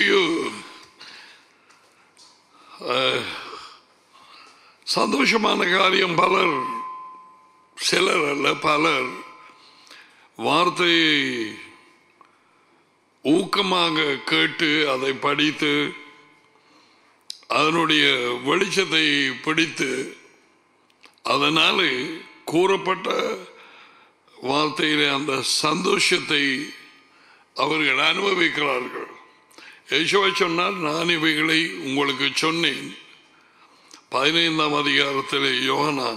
you சந்தோஷமான காரியம் பலர் சிலர் அல்ல பலர் வார்த்தையை ஊக்கமாக கேட்டு அதை படித்து அதனுடைய வெளிச்சத்தை பிடித்து அதனாலே கூறப்பட்ட வார்த்தையிலே அந்த சந்தோஷத்தை அவர்கள் அனுபவிக்கிறார்கள் யேசுவை சொன்னால் நான் இவைகளை உங்களுக்கு சொன்னேன் பதினைந்தாம் அதிகாரத்திலே யோகனான்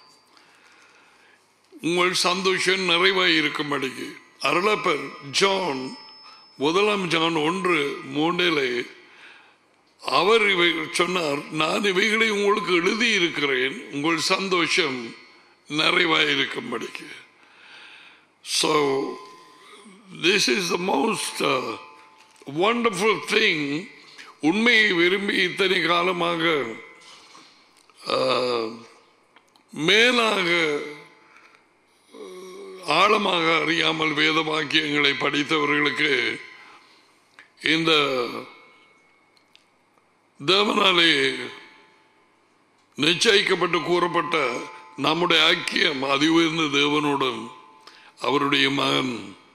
உங்கள் சந்தோஷம் நிறைவாய் இருக்கும்படிக்கு அருளப்பர் ஜான் முதலாம் ஜான் ஒன்று மூன்றிலே அவர் இவை சொன்னார் நான் இவைகளை உங்களுக்கு எழுதி இருக்கிறேன் உங்கள் சந்தோஷம் நிறைவாய் இருக்கும்படிக்கு so this is the most wonderful thing உண்மையை விரும்பி இத்தனை காலமாக ஆஹ், மேலாக ஆழமாக அறியாமல் வேத வாக்கியங்களை படித்தவர்களுக்கு இந்த தேவனாலே நிச்சயிக்கப்பட்டு கூறப்பட்ட நம்முடைய ஐக்கியம் அதி உயர்ந்த தேவனோடும் அவருடைய மகன்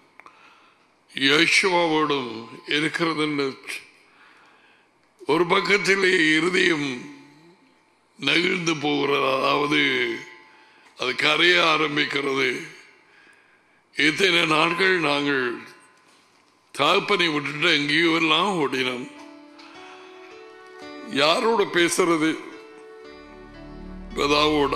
யேசுவாவோடும் இருக்கிறது என்று ஒரு பக்கத்திலே இருதயம் நெகிழ்ந்து போகிறது அதாவது அது கரைய ஆரம்பிக்கிறது இத்தனை நாட்கள் நாங்கள் தாழ்ப்பனை விட்டுட்டு எங்கேயோ எல்லாம் ஓடினோம் யாரோட பேசுறது பிதாவோட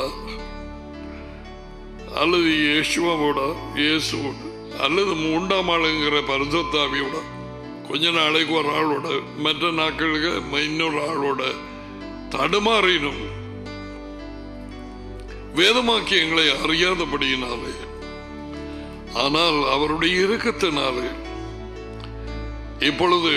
அல்லது இயேசுவோட இயேசுவோட அல்லது மூன்றாம் ஆளுங்கிற பரிசுத்தாவியோட கொஞ்ச நாளைக்கு ஒரு ஆளோட மற்ற நாட்களுக்கு இன்னொரு ஆளோட தடுமாறினும் வேதமாக்கியங்களை அறியாதபடியினாலே ஆனால் அவருடைய இறுக்கத்தினாலே இப்பொழுது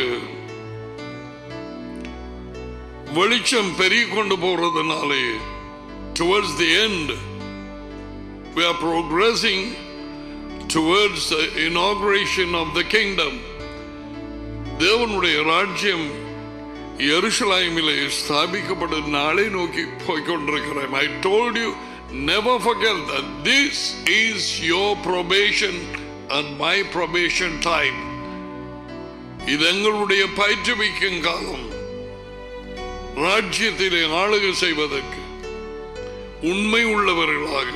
வெளிச்சம் பெருகிக் கொண்டு போறதுனாலே towards the end we are progressing towards the inauguration of the kingdom தேவனுடைய ராஜ்யம் எருசலாமிலே ஸ்தாபிக்கப்படும் நாளை நோக்கி போய்கொண்டிருக்கிறேன் I told you never forget that this is your probation and my probation time இது எங்களுடைய பயிற்றுவிக்கும் காலம் ராஜ்யத்திலே ஆளுகை செய்வதற்கு உண்மை உள்ளவர்களாக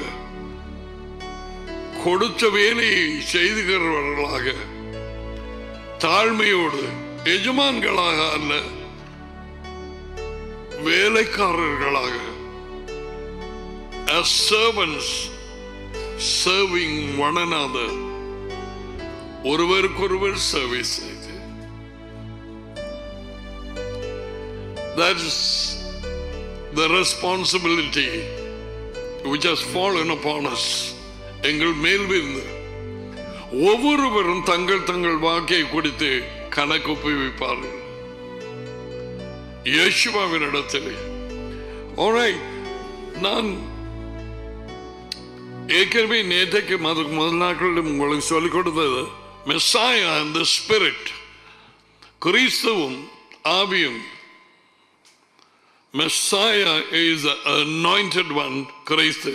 கொடுத்த வேலையை செய்துகிறவர்களாக தாழ்மையோடு எஜமான்களாக அல்ல வேலைக்காரர்களாக as servants serving one another ஒருவருக்கொருவர் சர்வீஸ் செய்து that is the responsibility which has fallen upon us எங்கள் மேல் விருந்து ஒவ்வொருவரும் தங்கள் தங்கள் வாக்கை கொடுத்து கணக்கு ஒப்புவிப்பார்கள் இயேசுவாவின் இடத்திலே Alright, நான் ஏற்கனவே நேற்றைக்கு அதுக்கு முதல் நாட்களில் உங்களுக்கு சொல்லிக் கொடுத்தது மெஸ்ஸாயா அந்த ஸ்பிரிட் கிறிஸ்துவும் ஆவியும் மெஸ்ஸாயா இஸ் anointed one கிறிஸ்து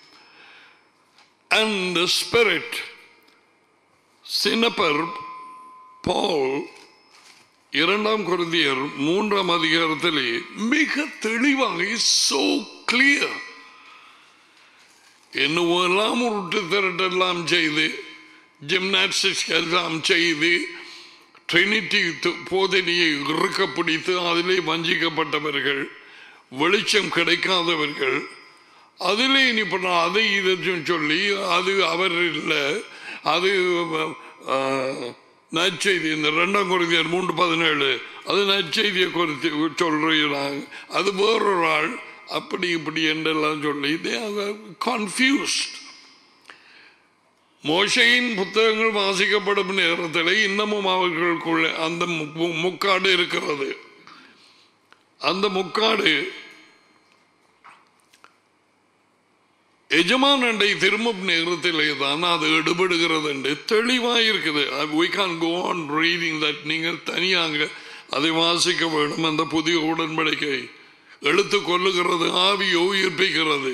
and the spirit சின்னப்பர் பால் இரண்டாம் குருந்தியர் மூன்றாம் அதிகாரத்திலே மிக தெளிவாக சோ கிளியர் என்னவெல்லாம் உருட்டு திரட்டெல்லாம் செய்து ஜிம்னாஸ்டிக்ஸ் எல்லாம் செய்து ட்ரினிட்டி போதனையை இறுக்க பிடித்து அதிலே வஞ்சிக்கப்பட்டவர்கள் வெளிச்சம் கிடைக்காதவர்கள் அதிலே இனி பண்ண அதை இதையும் சொல்லி அது அவர் இல்லை அது அஹ், நற்செய்தி இந்த ரெண்டாம் குருந்தியர் மூன்று பதினேழு அது நற்செய்தியை குறித்து சொல்றாங்க அது வேறொரு ஆள் அப்படி இப்படி என்றெல்லாம் சொல்லி கன்ஃபியூஸ்ட் மோசையின் புத்தகங்கள் வாசிக்கப்படும் நேரத்தில் இன்னமும் அவர்களுக்குள்ள அந்த மு- முக்காடு இருக்கிறது அந்த முக்காடு எஜமானண்டை திரும்பும் நேரத்திலே தான் அது எடுபடுகிறது என்று தெளிவாக இருக்குது we can't go on reading that நீங்கள் தனியாக அதை வாசிக்க வேண்டும் அந்த புதிய உடன்படிக்கை எழுத்து கொல்லுகிறது ஆவியை உயிர்ப்பிக்கிறது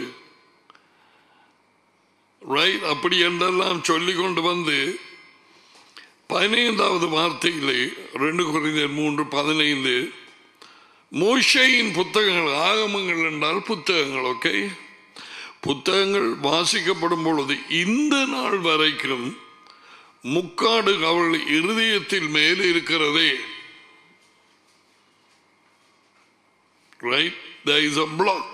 ரைட் அப்படி என்றெல்லாம் சொல்லிக் கொண்டு வந்து பதினைந்தாவது வார்த்தையிலே ரெண்டு குறைந்தர் மூன்று பதினைந்து மோஷையின் புத்தகங்கள் ஆகமங்கள் என்றால் புத்தகங்கள் ஓகே புத்தகங்கள் வாசிக்கப்படும் பொழுது இந்த நாள் வரைக்கும் முக்காடு அவள் இருதயத்தில் மேல் இருக்கிறதே right there is a block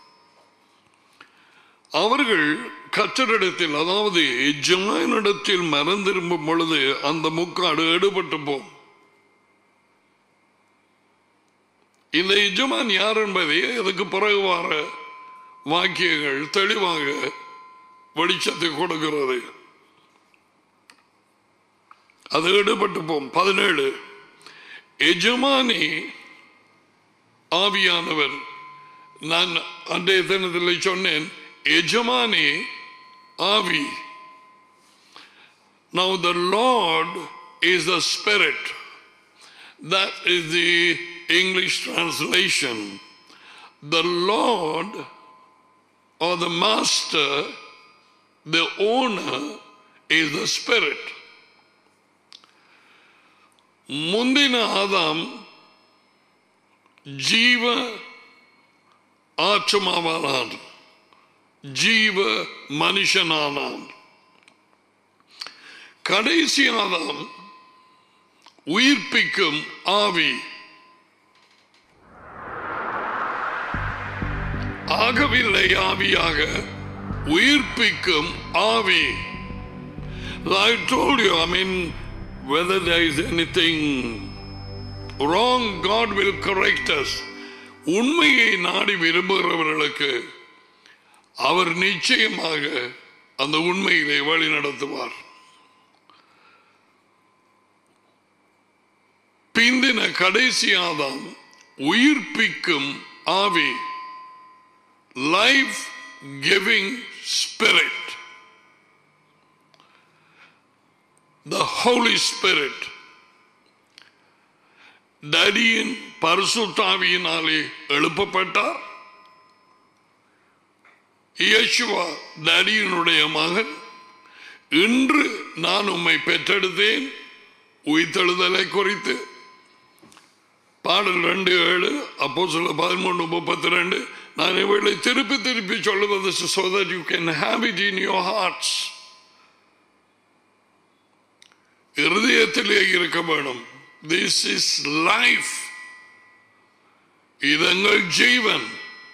அவர்கள் கற்றரிடத்தில் அதாவது எஜமானிடத்தில் மறந்திரும்பும் பொழுது அந்த முக்காடு எடுபட்டு போம் இந்த எஜமான் யார் என்பதை அதுக்கு பிறகு வர வாக்கியங்கள் தெளிவாக வெளிச்சத்தை கொடுக்கிறது அது எடுபட்டு போம் பதினேழு எஜமானி ஆவியானவர் நான் அன்றைய தினத்தில் சொன்னேன் எஜமானி ஆவி Now the Lord is the Spirit. That is the English translation. The Lord or the Master, the owner, is the Spirit. ಮುಂದಿನ ಆದಾಮ್ ಜೀವ ஆற்றுமாவானான் ஜீவ மனுஷனானான் கடைசி ஆதாம் உயிர்ப்பிக்கும் ஆவி ஆகவில்லை ஆவியாக உயிர்ப்பிக்கும் ஆவி I told you, I mean, whether there is anything wrong, God will correct us. உண்மையை நாடி விரும்புகிறவர்களுக்கு அவர் நிச்சயமாக அந்த உண்மையிலே வழி நடத்துவார் பிந்தின கடைசி ஆதாம் உயிர்ப்பிக்கும் ஆவி life giving spirit the holy spirit டடியின் பரிசுத்தாவியினாலே எழுப்பப்பட்டார் இயேசுவா டடியினுடைய மகன் இன்று நான் உம்மை பெற்றெடுத்தேன் உயிர்த்தெழுதலை குறித்து பாடல் ரெண்டு ஏழு அப்போ சொல்ல பதிமூணு முப்பத்தி ரெண்டு நான் இவளை திருப்பி திருப்பி சொல்லுவது so that you can have it in your hearts இருதயத்திலே இருக்க வேணும் திஸ் இஸ் லைஃப் இதங்கள் ஜீவன்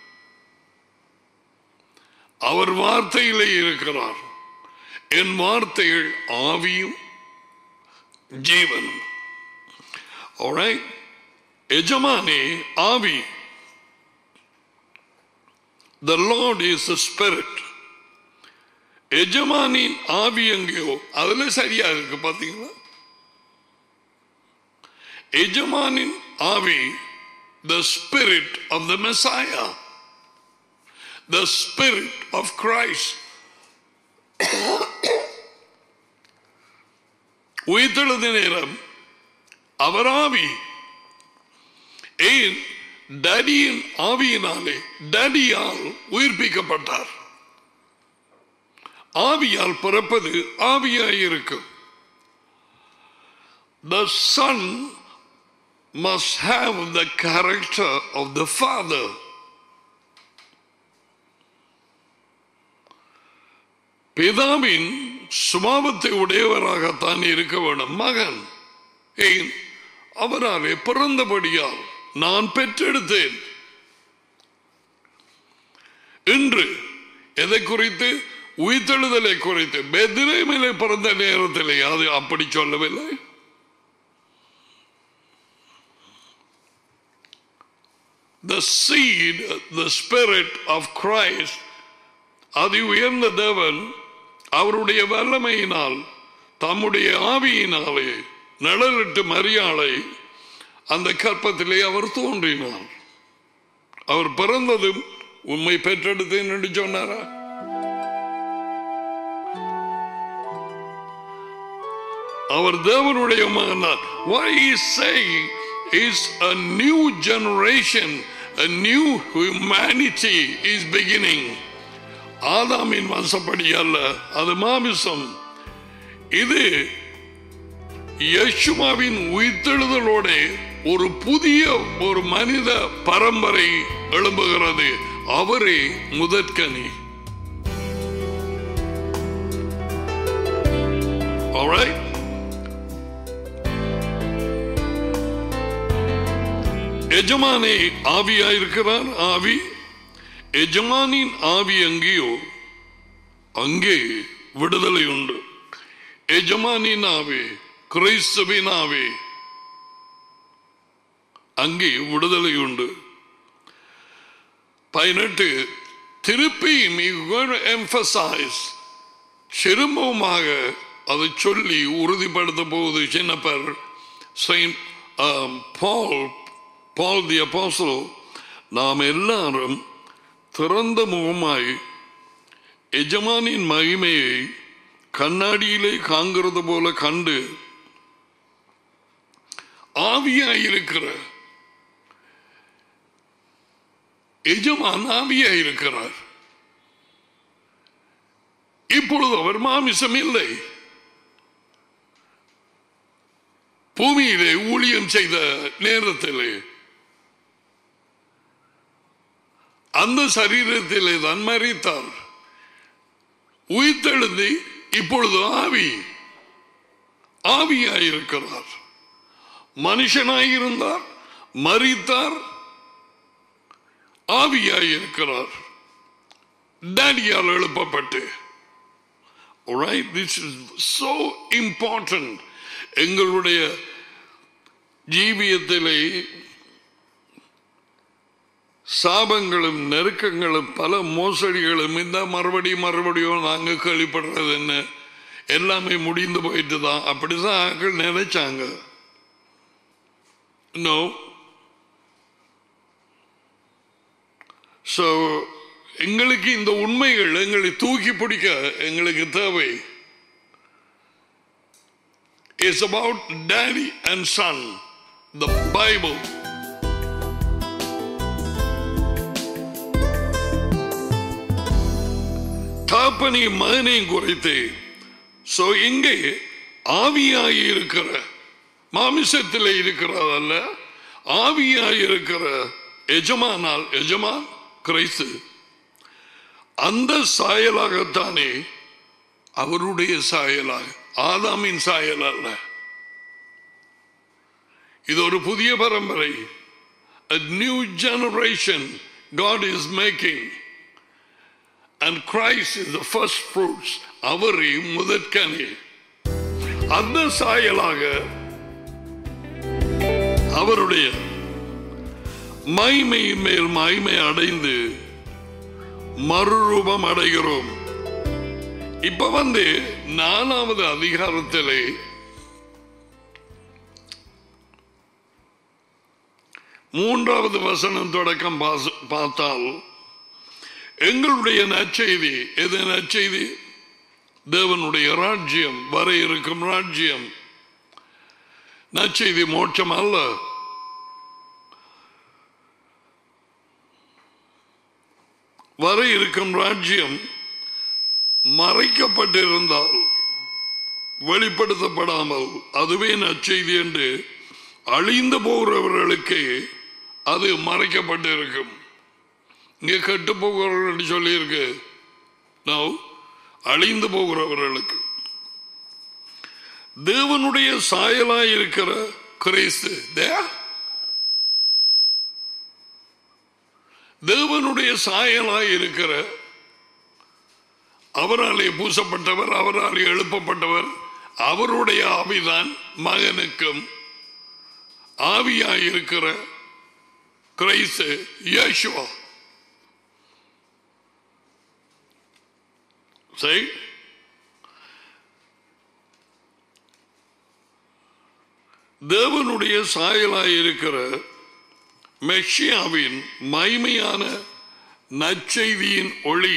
அவர் வார்த்தையிலே இருக்கிறார் என் வார்த்தைகள் ஆவியும் ஜீவனும் Alright? எஜமானே ஆவி The Lord is the Spirit. எஜமானின் ஆவி எங்கேயோ அதுல சரியா இருக்கு பாத்தீங்களா எஜமானின் ஆவி the spirit of the Messiah, the spirit of Christ. உயிர்த்தெழுந்த நேரம் அவர் ஆவி ஏன் டடியின் ஆவியினாலே டடியால் உயிர்ப்பிக்கப்பட்டார் ஆவியால் பிறப்பது ஆவியாயிருக்கும் The Son must have the character of the Father. பிதாவின் சுபாவத்தை உடையவராகத்தான் இருக்க வேண்டும் மகன் ஏன் அவராலே பிறந்தபடியால் நான் பெற்றெடுத்தேன் இன்று எதை குறித்து உயிர்த்தெழுதலை குறித்து பெதிரேமிலே பிறந்த நேரத்திலே அது அப்படி சொல்லவில்லை the seed, the spirit of Christ, அதி உயர்ந்த தேவன் அவருடைய வல்லமையினால் தம்முடைய ஆவியினாலே நிழலிட்டு மரியாளை அந்த கற்பத்திலே அவர் தோன்றினார் அவர் பிறந்ததும் உண்மை பெற்றெடுத்தேன் என்று சொன்னாரா அவர் தேவனுடைய மகனார் why he is saying is a new generation, a new humanity is beginning. ஆதாமின் வசப்படி அல்ல அது மாமிசம் இது யேசுவாவின் உயிர்த்தெழுதலோட ஒரு புதிய ஒரு மனித பரம்பரை எழும்புகிறது அவரே முதற்கனி Alright? எஜமானே ஆவியாயிருக்கிறார் ஆவி எஜமானின் ஆவி எங்கேயோ அங்கே விடுதலை உண்டு எஜமானின் ஆவி கிறிஸ்துவின் ஆவி அங்கே விடுதலை உண்டு பதினெட்டு திருப்பி எம்பசைஸ் சிறுமமாக அதை சொல்லி உறுதிப்படுத்த போகுது சின்னப்பர் saint Paul Paul the apostle நாம் எல்லாரும் திறந்த முகமாய் எஜமானின் மகிமையை கண்ணாடியிலே காண்கிறது போல கண்டு ஆவியாயிருக்கிற எஜமான் ஆவியாயிருக்கிறார் இப்பொழுது அவர் மாமிசம் இல்லை பூமியிலே ஊழியம் செய்த நேரத்திலே அந்த சரீரத்திலே தான் மறித்தார் உயிர்த்தெழுந்து இப்பொழுது ஆவி ஆவியாயிருக்கிறார் மனுஷனாயிருந்தார் மறித்தார் ஆவியாயிருக்கிறார் டேடியால் எழுப்பப்பட்டு Alright, this is so important. எங்களுடைய ஜீவியத்திலே சாபங்களும் நெருக்கங்களும் பல மோசடிகளும் இந்த மறுபடியும் மறுபடியும் நாங்கள் கேள்விப்படுறது என்ன எல்லாமே முடிந்து போயிட்டு தான் அப்படிதான் ஆக்கள் நினைச்சாங்க நோ ஸோ எங்களுக்கு இந்த உண்மைகள் எங்களை தூக்கி பிடிக்க எங்களுக்கு தேவை it's about daddy and son the bible தாப்பனையும் மகனையும் குறித்து சோ இங்கே ஆவியாய் இருக்கிற மாமிசத்தில் இருக்கிறதல்ல ஆவியாய் இருக்கிற எஜமானால் எஜமான் கிறிஸ்து அந்த சாயலாகத்தானே அவருடைய சாயலாக ஆதாமின் சாயல் அல்ல இது ஒரு புதிய பரம்பரை a new generation God is making and Christ is the first fruits அவரே முதற்கனே அந்த சாயலாக அவருடைய மைமை மேல் மைமை அடைந்து மறுரூபம் அடைகிறோம் இப்ப வந்து நாலாவது அதிகாரத்திலே மூன்றாவது வசனம் தொடக்கம் பாச- பார்த்தால் எங்களுடைய நற்செய்தி எது நற்செய்தி தேவனுடைய ராஜ்யம் வர இருக்கும் ராஜ்யம் நற்செய்தி மோட்சம் அல்ல வர இருக்கும் ராஜ்யம் மறைக்கப்பட்டிருந்தால் வெளிப்படுத்தப்படாமல் அதுவே நற்செய்தி என்று அழிந்து போகிறவர்களுக்கு அது மறைக்கப்பட்டிருக்கும் இங்கே கெட்டு போகிறவர்கள் சொல்லியிருக்கு நோ அழிந்து போகிறவர்களுக்கு தேவனுடைய சாயலாய் இருக்கிற கிறிஸ்து there. தேவனுடைய சாயலாய் இருக்கிற அவராலே பூசப்பட்டவர் அவராலே எழுப்பப்பட்டவர் அவருடைய ஆவிதான் மகனுக்கும் ஆவியாயிருக்கிற கிரைஸ்து யேசுவா சரி தேவனுடைய சாயலாயிருக்கிற மெஷியாவின் மைமையான நற்செய்தியின் ஒளி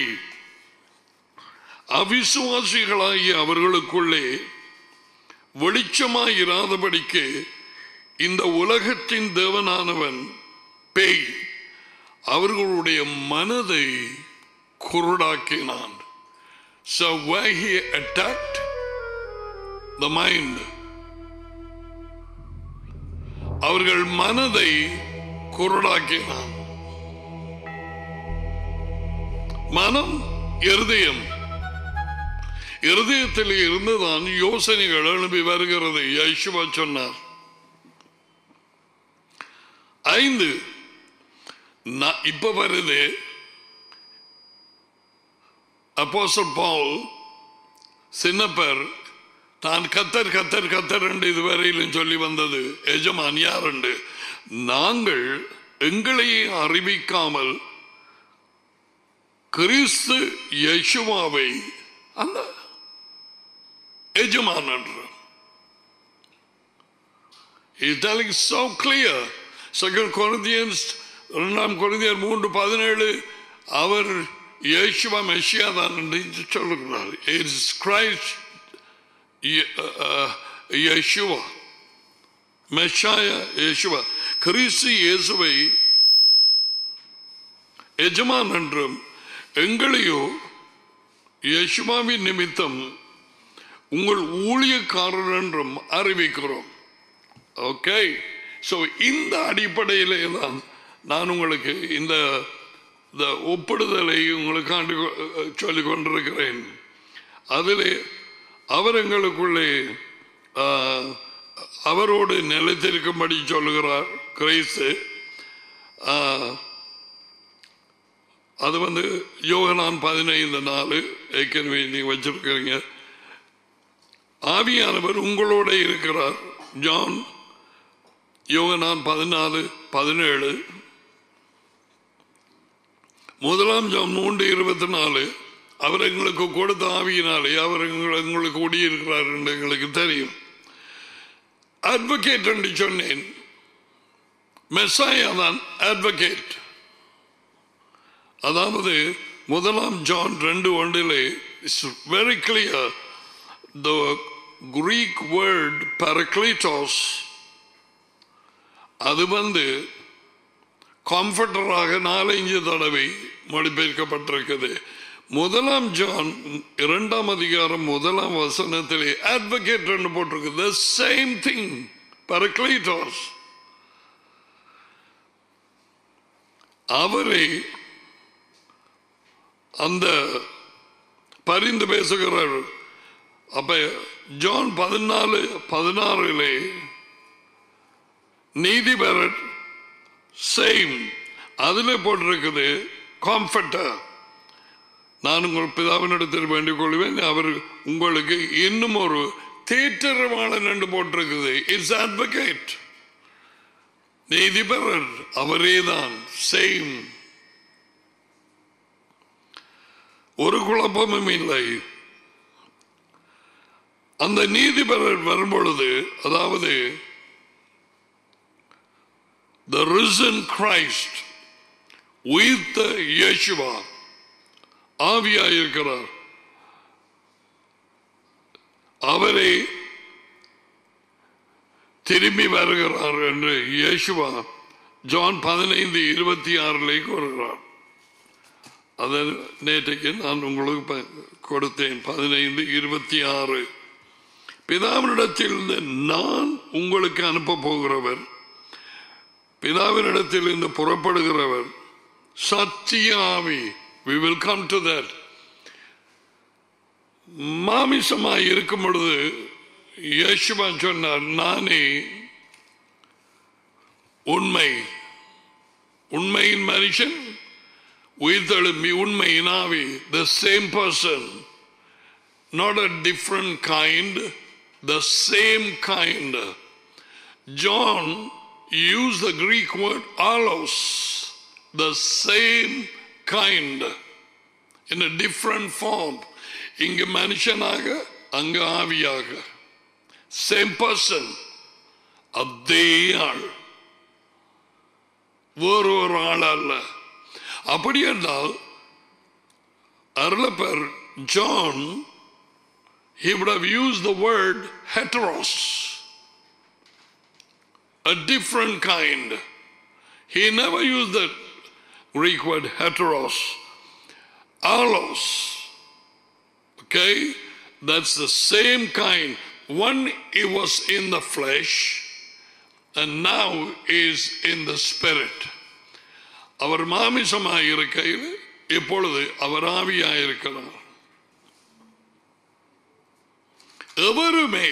அவிசுவாசிகளாகிய அவர்களுக்குள்ளே வெளிச்சமாயிராதபடிக்கு இந்த உலகத்தின் தேவனானவன் பேய் அவர்களுடைய மனதை குருடாக்கினான் So where he attacked the mind அவர்கள் மனதை குருடாக்கினான் மனம் இருதயம் இருதயத்தில் இருந்துதான் யோசனைகள் எழுப்பி வருகிறது யசுவா சொன்னார் ஐந்து நா- இப்ப வருது அப்போஸ்தலன் பவுல் சின்னப்பர் தான் கத்தர் கத்தர் கத்தர் என்று இதுவரையிலும் சொல்லி வந்தது எஜமான் யார் என்று நாங்கள் எங்களையே அறிவிக்காமல் கிறிஸ்து யேசுவாவை அந்த எஜமான் என்று He's telling so clear. Second Corinthians இரண்டாம் கொரிந்தியர் மூன்று பதினேழு அவர் இயேசுவா மெஷியா தான் என்று சொல்லுகிறார் இட்ஸ் கிரைஸ்ட் யேசுவா மெஷாய இயேசுவா கிறிஸ்து இயேசுவை எஜமான் என்றும் எங்களையோ யேசுவாவின் நிமித்தம் உங்கள் ஊழியக்காரர் என்றும் அறிவிக்கிறோம் ஓகே ஸோ இந்த அடிப்படையிலே தான் நான் உங்களுக்கு இந்த இந்த ஒப்பிடுதலை உங்களுக்கு ஆண்டு சொல்லிக் கொண்டிருக்கிறேன் அதிலே அவர் எங்களுக்குள்ளே ஆ, அவரோடு நிலைத்திருக்கும்படி சொல்லுகிறார் கிறிஸ்து ஆ, அது வந்து யோகனான் பதினைந்து நாலு ஏற்கனவே நீங்க வச்சிருக்கிறீங்க ஆவியானவர் உங்களோட இருக்கிறார் ஜான் யோகனான் பதினாலு பதினேழு முதலாம் ஜான் மூன்று இருபத்தி நாலு அவர் எங்களுக்கு கொடுத்த ஆவியினாலே அவர் எங்கள் எங்களுக்கு குடியிருக்கிறார் என்று எங்களுக்கு தெரியும் அட்வொகேட் என்று சொன்னேன் மெஸ்ஸாயா தான் அட்வொகேட் அதாவது முதலாம் ஜான் ரெண்டு ஒன்றிலே it's very clear the Greek word parakletos அது வந்து கம்ஃபர்டராக நாலஞ்சு தடவை மொழிபெயர்க்கப்பட்டிருக்குது முதலாம் ஜான் இரண்டாம் அதிகாரம் முதலாம் வசனத்திலே அட்வொகேட் என்று போட்டிருக்கு த சேம் திங் பரக்லிட்டோஸ் அவரை அந்த பரிந்து பேசுகிறார் அப்ப ஜான் பதினாலு பதினாறிலே நீதிபரர் சேம் அதுல போட்டிருக்குது காம்ஃபர்டர் நான் உங்கள் பிதாவினிடத்தில் வேண்டிக் கொள்வேன் அவர் உங்களுக்கு இன்னும் ஒரு தேற்றரவாளன் என்று போட்டிருக்குது இட்ஸ் அட்வொகேட் நீதிபரர் அவரேதான் சேம் ஒரு குழப்பமும் இல்லை அந்த நீதிபரர் வரும்பொழுது அதாவது the risen Christ உயிர்த்த இயேசுவா ஆவியாயிருக்கிறார் அவரை திரும்பி வருகிறார் என்று இயேசுவா ஜான் பதினைந்து இருபத்தி ஆறிலே கூறுகிறார் அதை நேற்றைக்கு நான் உங்களுக்கு ப- கொடுத்தேன் பதினைந்து இருபத்தி ஆறு பிதாவினிடத்திலிருந்து நான் உங்களுக்கு அனுப்ப போகிறவர் பிதாவினிடத்திலிருந்து புறப்படுகிறவர் சத்திய ஆவி we will come to that மாமிசமாய் இருக்கும் பொழுது இயேசுவா சொன்னார் நானே உண்மை உண்மையின் மனுஷன் உயிர்த்தெழும்பி உண்மையின் ஆவி the same person not a different kind, the same kind. John used the Greek word allos, the same kind, in a different form. இங்கு மனுஷனாக அங்கு ஆவியாக சேம் பர்சன் அதே ஆள் வேறு ஒரு ஆள் அல்ல அப்படி என்றால் அருளப்பர் John he would have used the word heteros. a different kind. He never used the Greek word heteros. Allos. Okay? That's the same kind. One it was in the flesh and now is in the spirit. அவர் மாமிசமாய் இருக்கையில் இப்பொழுது அவர் ஆவியாய் இருக்கிறார் எவருமே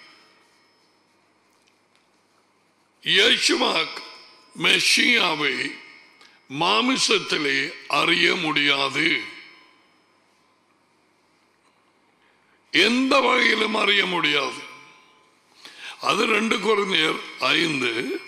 யேசுவா மெஷியாவை மாமிசத்திலே அறிய முடியாது எந்த வகையிலும் அறிய முடியாது அது ரெண்டு குறைந்தர் ஐந்து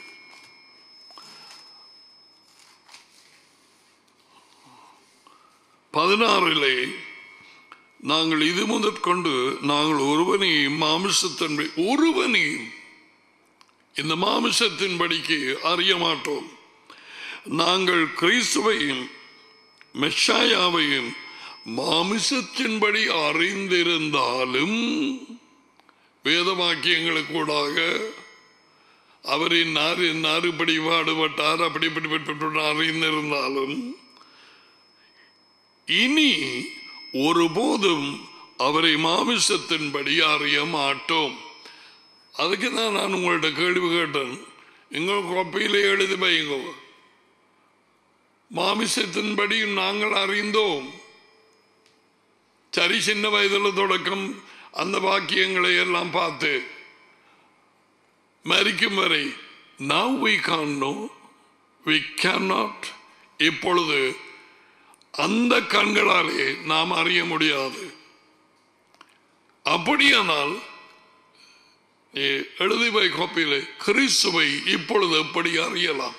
பதினாறிலே நாங்கள் இது முதற்கொண்டு நாங்கள் ஒருவனையும் மாமிசத்தன்மை ஒருவனையும் இந்த மாமிசத்தின்படிக்கு அறிய மாட்டோம் நாங்கள் கிறிஸ்துவையும் மெஷாயாவையும் மாமிசத்தின்படி அறிந்திருந்தாலும் வேத வாக்கியங்களுக்கூடாக அவர் இன்னார் இன்னார் இப்படி பாடுபட்டார் அப்படி இப்படி அறிந்திருந்தாலும் இனி ஒருபோதும் அவரை மாமிசத்தின்படி அறிய மாட்டோம் அதுக்கு தான் நான் உங்கள்கிட்ட கேள்வி கேட்டேன் எங்கள் கொப்பையிலே எழுதி வைங்க மாமிசத்தின்படி நாங்கள் அறிந்தோம் சரி சின்ன வயதில் தொடக்கம் அந்த வாக்கியங்களை எல்லாம் பார்த்து மறிக்கும் வரை now we can't know we cannot இப்பொழுது அந்த கண்களாலே நாம் அறிய முடியாது அப்படியானால் நீ எழுதி வை கோப்பிலே கிறிஸ்துவை இப்பொழுது எப்படி அறியலாம்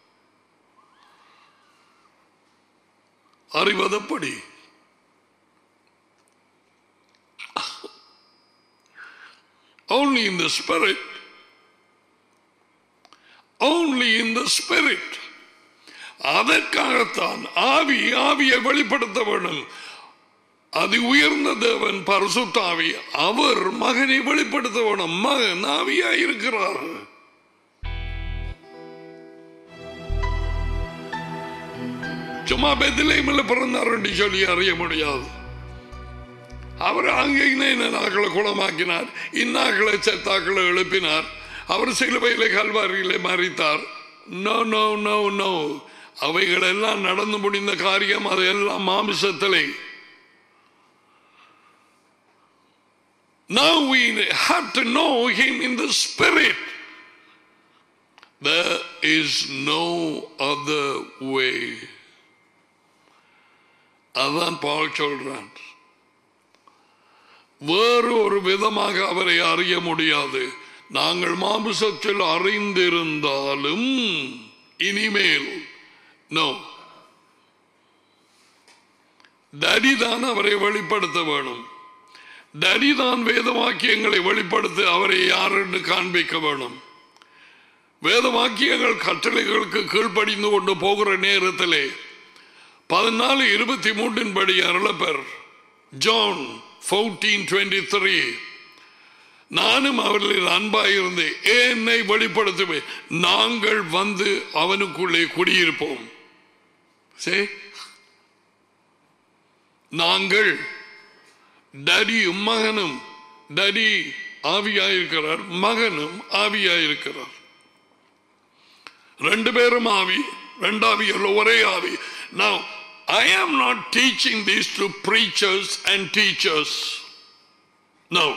அறிவதப்படி Only in the spirit. Only in the spirit. அதற்காகத்தான் ஆவி ஆவியை வெளிப்படுத்த வேண்டும் அது உயர்ந்த தேவன் பரிசுத்தாவி அவர் மகனை வெளிப்படுத்த வேணும் மகன் ஆவியா இருக்கிறார் சும்மா பெத்திலேமில்ல பிறந்தார் என்று சொல்லி அறிய முடியாது அவர் அங்கே நாக்களை குளமாக்கினார் இன்னாக்களை செத்தாக்களை எழுப்பினார் அவர் சிலுவையிலே கல்வாரியிலே மறித்தார் நோ நோ நோ நோ அவைகள் எல்லாம் நடந்து முடிந்த காரியம் அதெல்லாம் மாமிசத்திலே Now we have to know him in the spirit. There is no other way. அதான் பால் சொல்றான் வேறு ஒரு விதமாக அவரை அறிய முடியாது நாங்கள் மாமிசத்தில் அறிந்திருந்தாலும் இனிமேல் நோ தடிதான் அவரை வெளிப்படுத்த வேணும் தடிதான் வேத வாக்கியங்களை வெளிப்படுத்த அவரை யாருன்னு காண்பிக்க வேணும் வேத வாக்கியங்கள் கட்டளைகளுக்கு கீழ்ப்படிந்து கொண்டு போகிற நேரத்திலே பதினாலு இருபத்தி மூன்றின் படி அருளப்பர் ஜான் ஃபோர்டீன் டுவெண்ட்டி த்ரீ நானும் அவர்களில் அன்பாயிருந்து என்னை வெளிப்படுத்துவேன் நாங்கள் வந்து அவனுக்குள்ளே குடியிருப்போம் சே நாங்கள் டடியும் மகனும் டடி ஆவியாயிருக்கிறார் மகனும் ஆவியாயிருக்கிறார் ரெண்டு பேரும் ஆவி ரெண்டாவி அல்ல ஒரே ஆவி Now, I am not teaching this to preachers and teachers. No.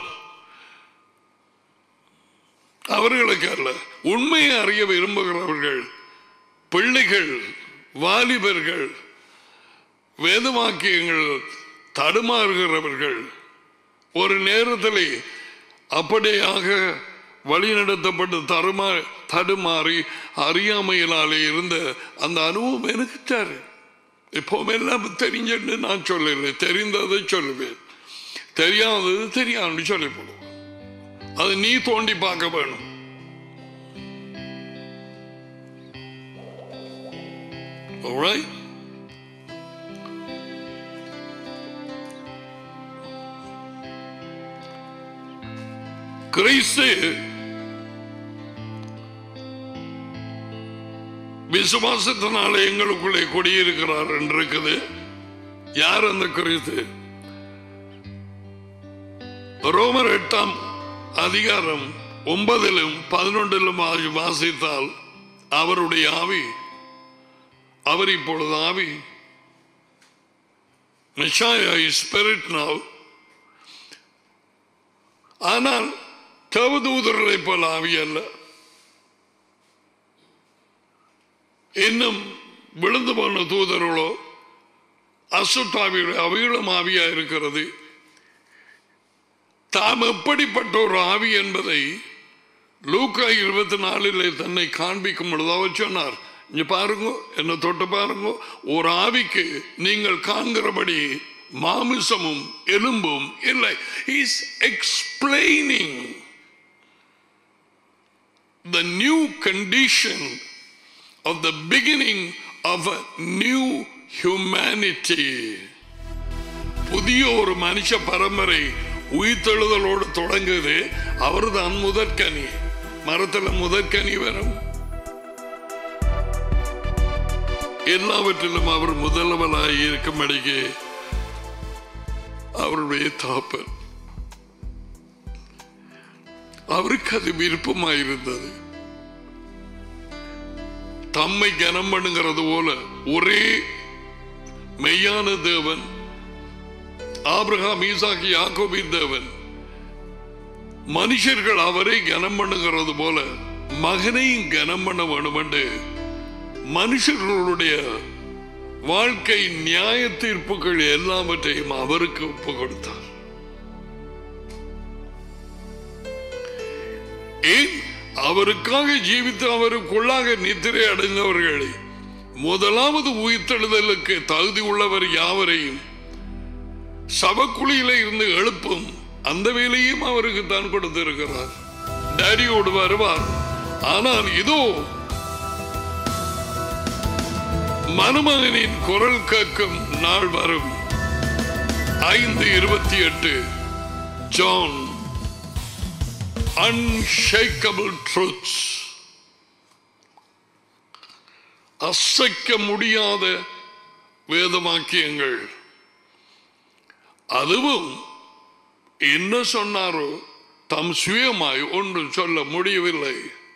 அவர்களுக்கு அல்ல உண்மையை அறிய விரும்புகிறவர்கள் பிள்ளைகள் வாலிபர்கள் வேதவாக்கியங்கள் தடுமாறுகிறவர்கள் ஒரு நேரத்திலே அப்படியாக வழிநடத்தப்பட்டு தருமா தடுமாறி அறியாமையினாலே இருந்த அந்த அனுபவம் எனக்கு தரு எப்பவுமே எல்லாம் தெரிஞ்சுன்னு நான் சொல்லலை தெரிந்ததை சொல்லுவேன் தெரியாதது தெரியாதுன்னு சொல்லி போடுவேன் அது நீ தோண்டி பார்க்க வேணும் Alright? கிறிஸ்து விசுவாசத்தினால எங்களுக்குள்ளே குடியிருக்கிறார் என்று இருக்குது யார் அந்த கிறிஸ்து ரோமர் எட்டாம் அதிகாரம் ஒன்பதிலும் பதினொன்றிலும் ஆகி வாசித்தால் அவருடைய ஆவி அவர் இப்பொழுது ஆவி ஸ்பிரிட் நாவ் ஆனால் தேவதூதர்களை போல ஆவி அல்ல இன்னும் விழுந்து போன தூதர்களோ அசுத்தாவிகளோ அவைகளும் ஆவியா இருக்கிறது தாம் எப்படிப்பட்ட ஒரு ஆவி என்பதை லூக்கா இருபத்தி நாலில் தன்னை காண்பிக்கும் பொழுது அவர் சொன்னார் இங்க பாருங்க என்ன தொட்டு பாருங்க ஒரு ஆவிக்கு நீங்கள் காண்கிறபடி மாமிசமும் எலும்பும் இல்லை is explaining the new condition of the beginning of a new humanity புதிய ஒரு மனுஷ பரம்பரை உயிர்த்தெழுதலோடு தொடங்குது அவர்தான் முதற்கனி மரத்துல முதற்கனி வரும் எல்லாவற்றிலும் அவர் முதல்வனாய் இருக்கும்படிக்கு அவருடைய தாப்பன் அவருக்கு அது விருப்பமாயிருந்தது தம்மை கனம் பண்ணுங்கிறது போல ஒரே மெய்யான தேவன் ஆபிரகாம் ஈசாக்கி யாக்கோபின் தேவன் மனுஷர்கள் அவரை கனம் பண்ணுகிறது போல மகனையும் கனம் பண்ண வேண்டும் என்று மனுஷர்களுடைய வாழ்க்கை நியாய தீர்ப்புகள் எல்லாவற்றையும் அவருக்கு ஒப்பு கொடுத்தார் ஏன் அவருக்காக ஜீவித்து அவருக்குள்ளாக நித்திரை அடைந்தவர்களை முதலாவது உயிர்த்தெழுதலுக்கு தகுதி உள்ளவர் யாவரையும் சபக்குழியில இருந்து எழுப்பும் அந்த வேலையும் அவருக்கு தான் கொடுத்திருக்கிறார் டேடியோடு வருவார் ஆனால் இதோ மனுமகனின் குரல் கேட்கும் நாள் வரும் ஐந்து இருபத்தி எட்டு ஜான் அன்ஷேக்கபிள் ட்ரூத்ஸ் அசைக்க முடியாத வேதமாக்கியங்கள் அதுவும் என்ன சொன்னாரோ தம் சுயமாய் ஒன்றும் சொல்ல முடியவில்லை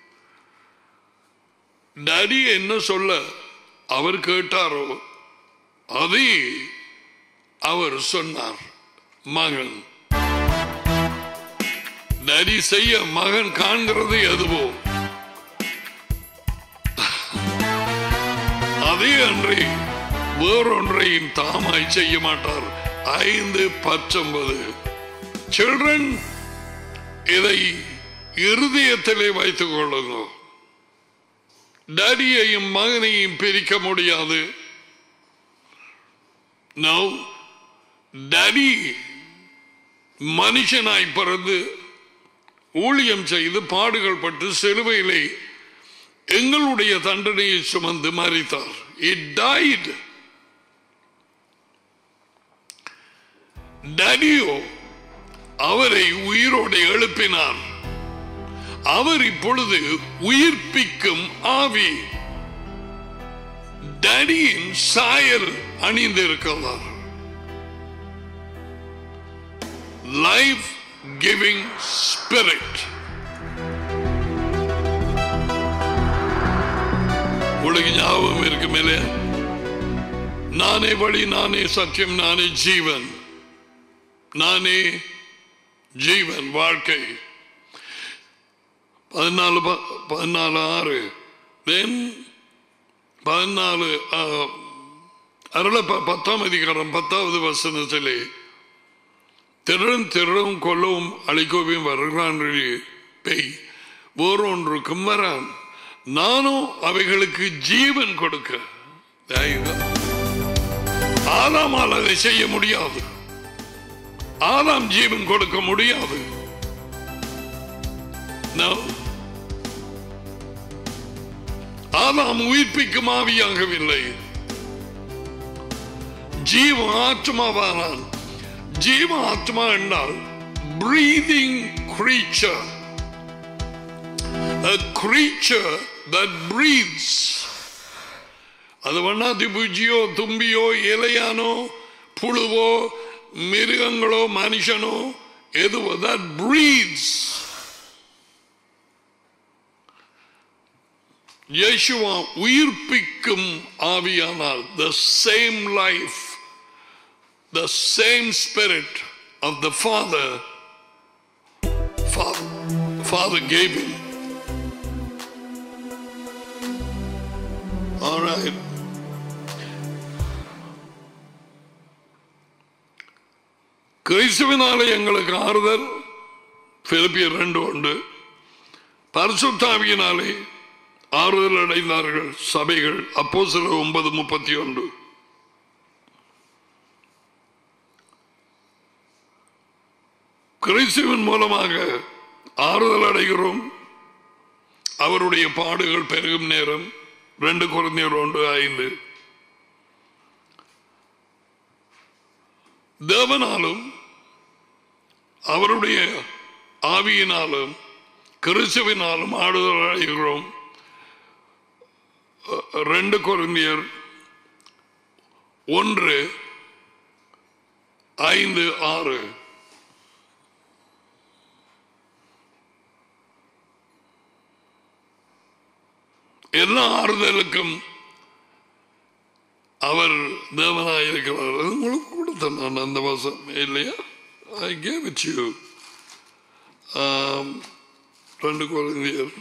டாடி என்ன சொல்ல அவர் கேட்டாரோ அதை அவர் சொன்னார் மகன் நரி செய்ய மகன் காண்கிறது எதுவோ அதே அன்றி வேறொன்றையும் தாமாய் செய்ய மாட்டார் ஐந்து பத்தொன்பது சில்ட்ரன் இதை இருதயத்திலே வைத்துக் கொள்ளுங்க டேடியையும் மகனையும் பிரிக்க முடியாது நோ டேடி மனுஷனாய் பிறந்து ஊழியம் செய்து பாடுகள் பட்டு சிலுவையிலே எங்களுடைய தண்டனையை சுமந்து மறித்தார் இட் died டடியோ அவரை உயிரோடு எழுப்பினார் அவர் இப்பொழுது உயிர்ப்பிக்கும் ஆவி டடியின் சாயல் அணிந்திருக்கிறார் லைஃப் கிவிங் ஸ்பிரிட் உங்களுக்கு ஞாபகம் இருக்கு மேலே நானே வழி நானே சத்தியம் நானே ஜீவன் நானே ஜீவன் வாழ்க்கை பதினாலு ப- பதினாலு ஆறு தென் பதினாலு அருள ப- பத்தாம் அதிகாரம் பத்தாவது வசனத்திலே திருடன் திருடும் கொல்லவும் அழிக்கவும் வருகிறான் பெய் வேறொன்றுக்கும் வரான் நானும் அவைகளுக்கு ஜீவன் கொடுக்க தயவு. ஆதாமால் அதை செய்ய முடியாது ஆதாம் ஜீவன் கொடுக்க முடியாது No. ஆதாம் உயிர்ப்பிக்கும் ஆவியாகவில்லை ஜீவ ஆத்மாவானான் ஜீவ ஆத்மா என்றால் breathing creature a creature that breathes அது வண்ணாத்தி பூச்சியோ தும்பியோ இலையானோ புழுவோ மிருகங்களோ மனுஷனோ எதுவோ that breathes யேசுவா உயிர்ப்பிக்கும் ஆவியானால் the same life the same spirit of the father father, father gave him all right கிறிஸ்துவினாலே எங்களுக்கு ஆறுதல் பிலிப்பியர் ரெண்டு உண்டு பரிசுத்தாவியினாலே ஆறுதல் அடைந்தார்கள் சபைகள் அப்போ சில ஒன்பது முப்பத்தி ஒன்று கிறிஸ்துவின் மூலமாக ஆறுதல் அடைகிறோம் அவருடைய பாடுகள் பெருகும் நேரம் ரெண்டு குழந்தையர் ஒன்று ஐந்து தேவனாலும் அவருடைய ஆவியினாலும் கிறிஸ்துவினாலும் ஆடுதல் அடைகிறோம் ரெண்டு குழந்தையர் ஒன்று ஐந்து ஆறு எல்லா ஆறுதலுக்கும் அவர் தேவனாய் இருக்கிறார் அது உங்களுக்கு கொடுத்தேன் நான் அந்த வாசம் இல்லையா ஐ கேவ் இட் யூ ரெண்டு குழந்தையர்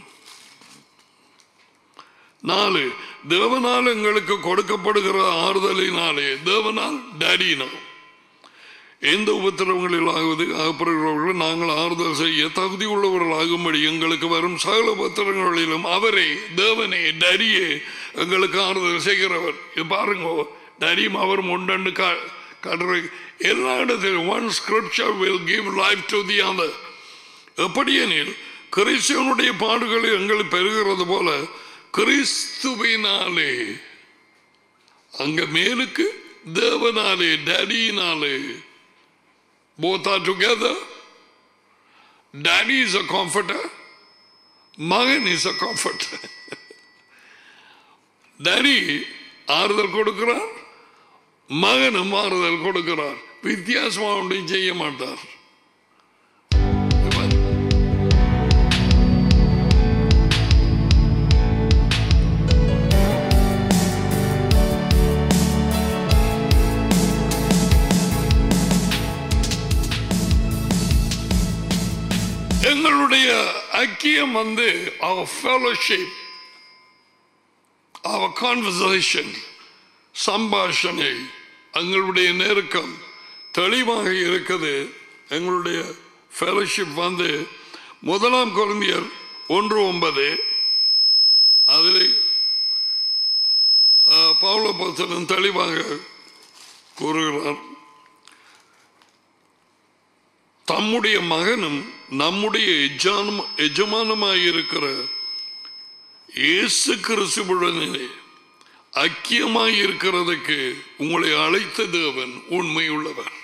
நாலு தேவனால் எங்களுக்கு கொடுக்கப்படுகிற ஆறுதலினாலே தேவனால் டேடினால் எந்த உபத்திரவங்களிலாகுவது அகப்படுகிறவர்கள் நாங்கள் ஆறுதல் செய்ய தகுதி உள்ளவர்களாகும்படி எங்களுக்கு வரும் சகல உபத்திரங்களிலும் அவரே தேவனே டரியே எங்களுக்கு ஆறுதல் செய்கிறவர் இது பாருங்க டரியும் அவரும் உண்டு கடுற எல்லா இடத்திலும் one scripture will give life to the other எப்படியெனில் கிறிஸ்துவனுடைய பாடுகளை எங்களுக்கு பெறுகிறது போல கிறிஸ்துவினாலே அங்க மேலுக்கு தேவனாலே டடியினாலே both are together. Daddy is a comforter, Magan is a comforter. Daddy ஆறுதல் கொடுக்கிறார் மகனும் ஆறுதல் கொடுக்கிறார் வித்தியாசமா ஒன்றையும் செய்ய மாட்டார் எங்களுடைய ஐக்கியம் வந்து our fellowship our conversation சம்பாஷணை எங்களுடைய நெருக்கம் தெளிவாக இருக்குது எங்களுடைய ஃபெலோஷிப் வந்து முதலாம் குழந்தையர் ஒன்று ஒன்பது அதில் பவுல பத்திரன் தெளிவாக கூறுகிறார் தம்முடைய மகனும் நம்முடைய எஜானம் எஜமானமாயிருக்கிற இயேசு கிறிஸ்துவுடனே ஐக்கியமாய் இருக்கிறதுக்கு உங்களை அழைத்த தேவன் உண்மை உள்ளவர்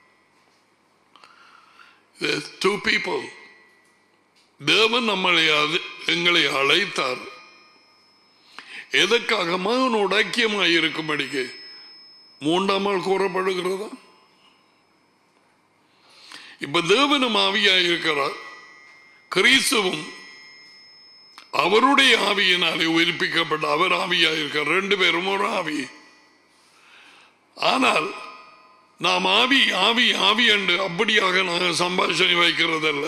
டூ பீப்புள் தேவன் நம்மளை எங்களை அழைத்தார் எதற்காக மகனோடு ஐக்கியமாய் இருக்கும்படிக்கு மூன்றாம் நாள் கூறப்படுகிறதா இப்ப தேவனும் ஆவியாய் இருக்கிறார் கிறிஸ்துவும் அவருடைய ஆவியினாலே உயிர்ப்பிக்கப்பட்ட அவர் ஆவியாய் இருக்கார் ரெண்டு பேரும் ஒரு ஆவி ஆனால் நாம் ஆவி ஆவி ஆவி என்று அப்படியாக நாங்கள் சம்பாஷணை வைக்கிறதல்ல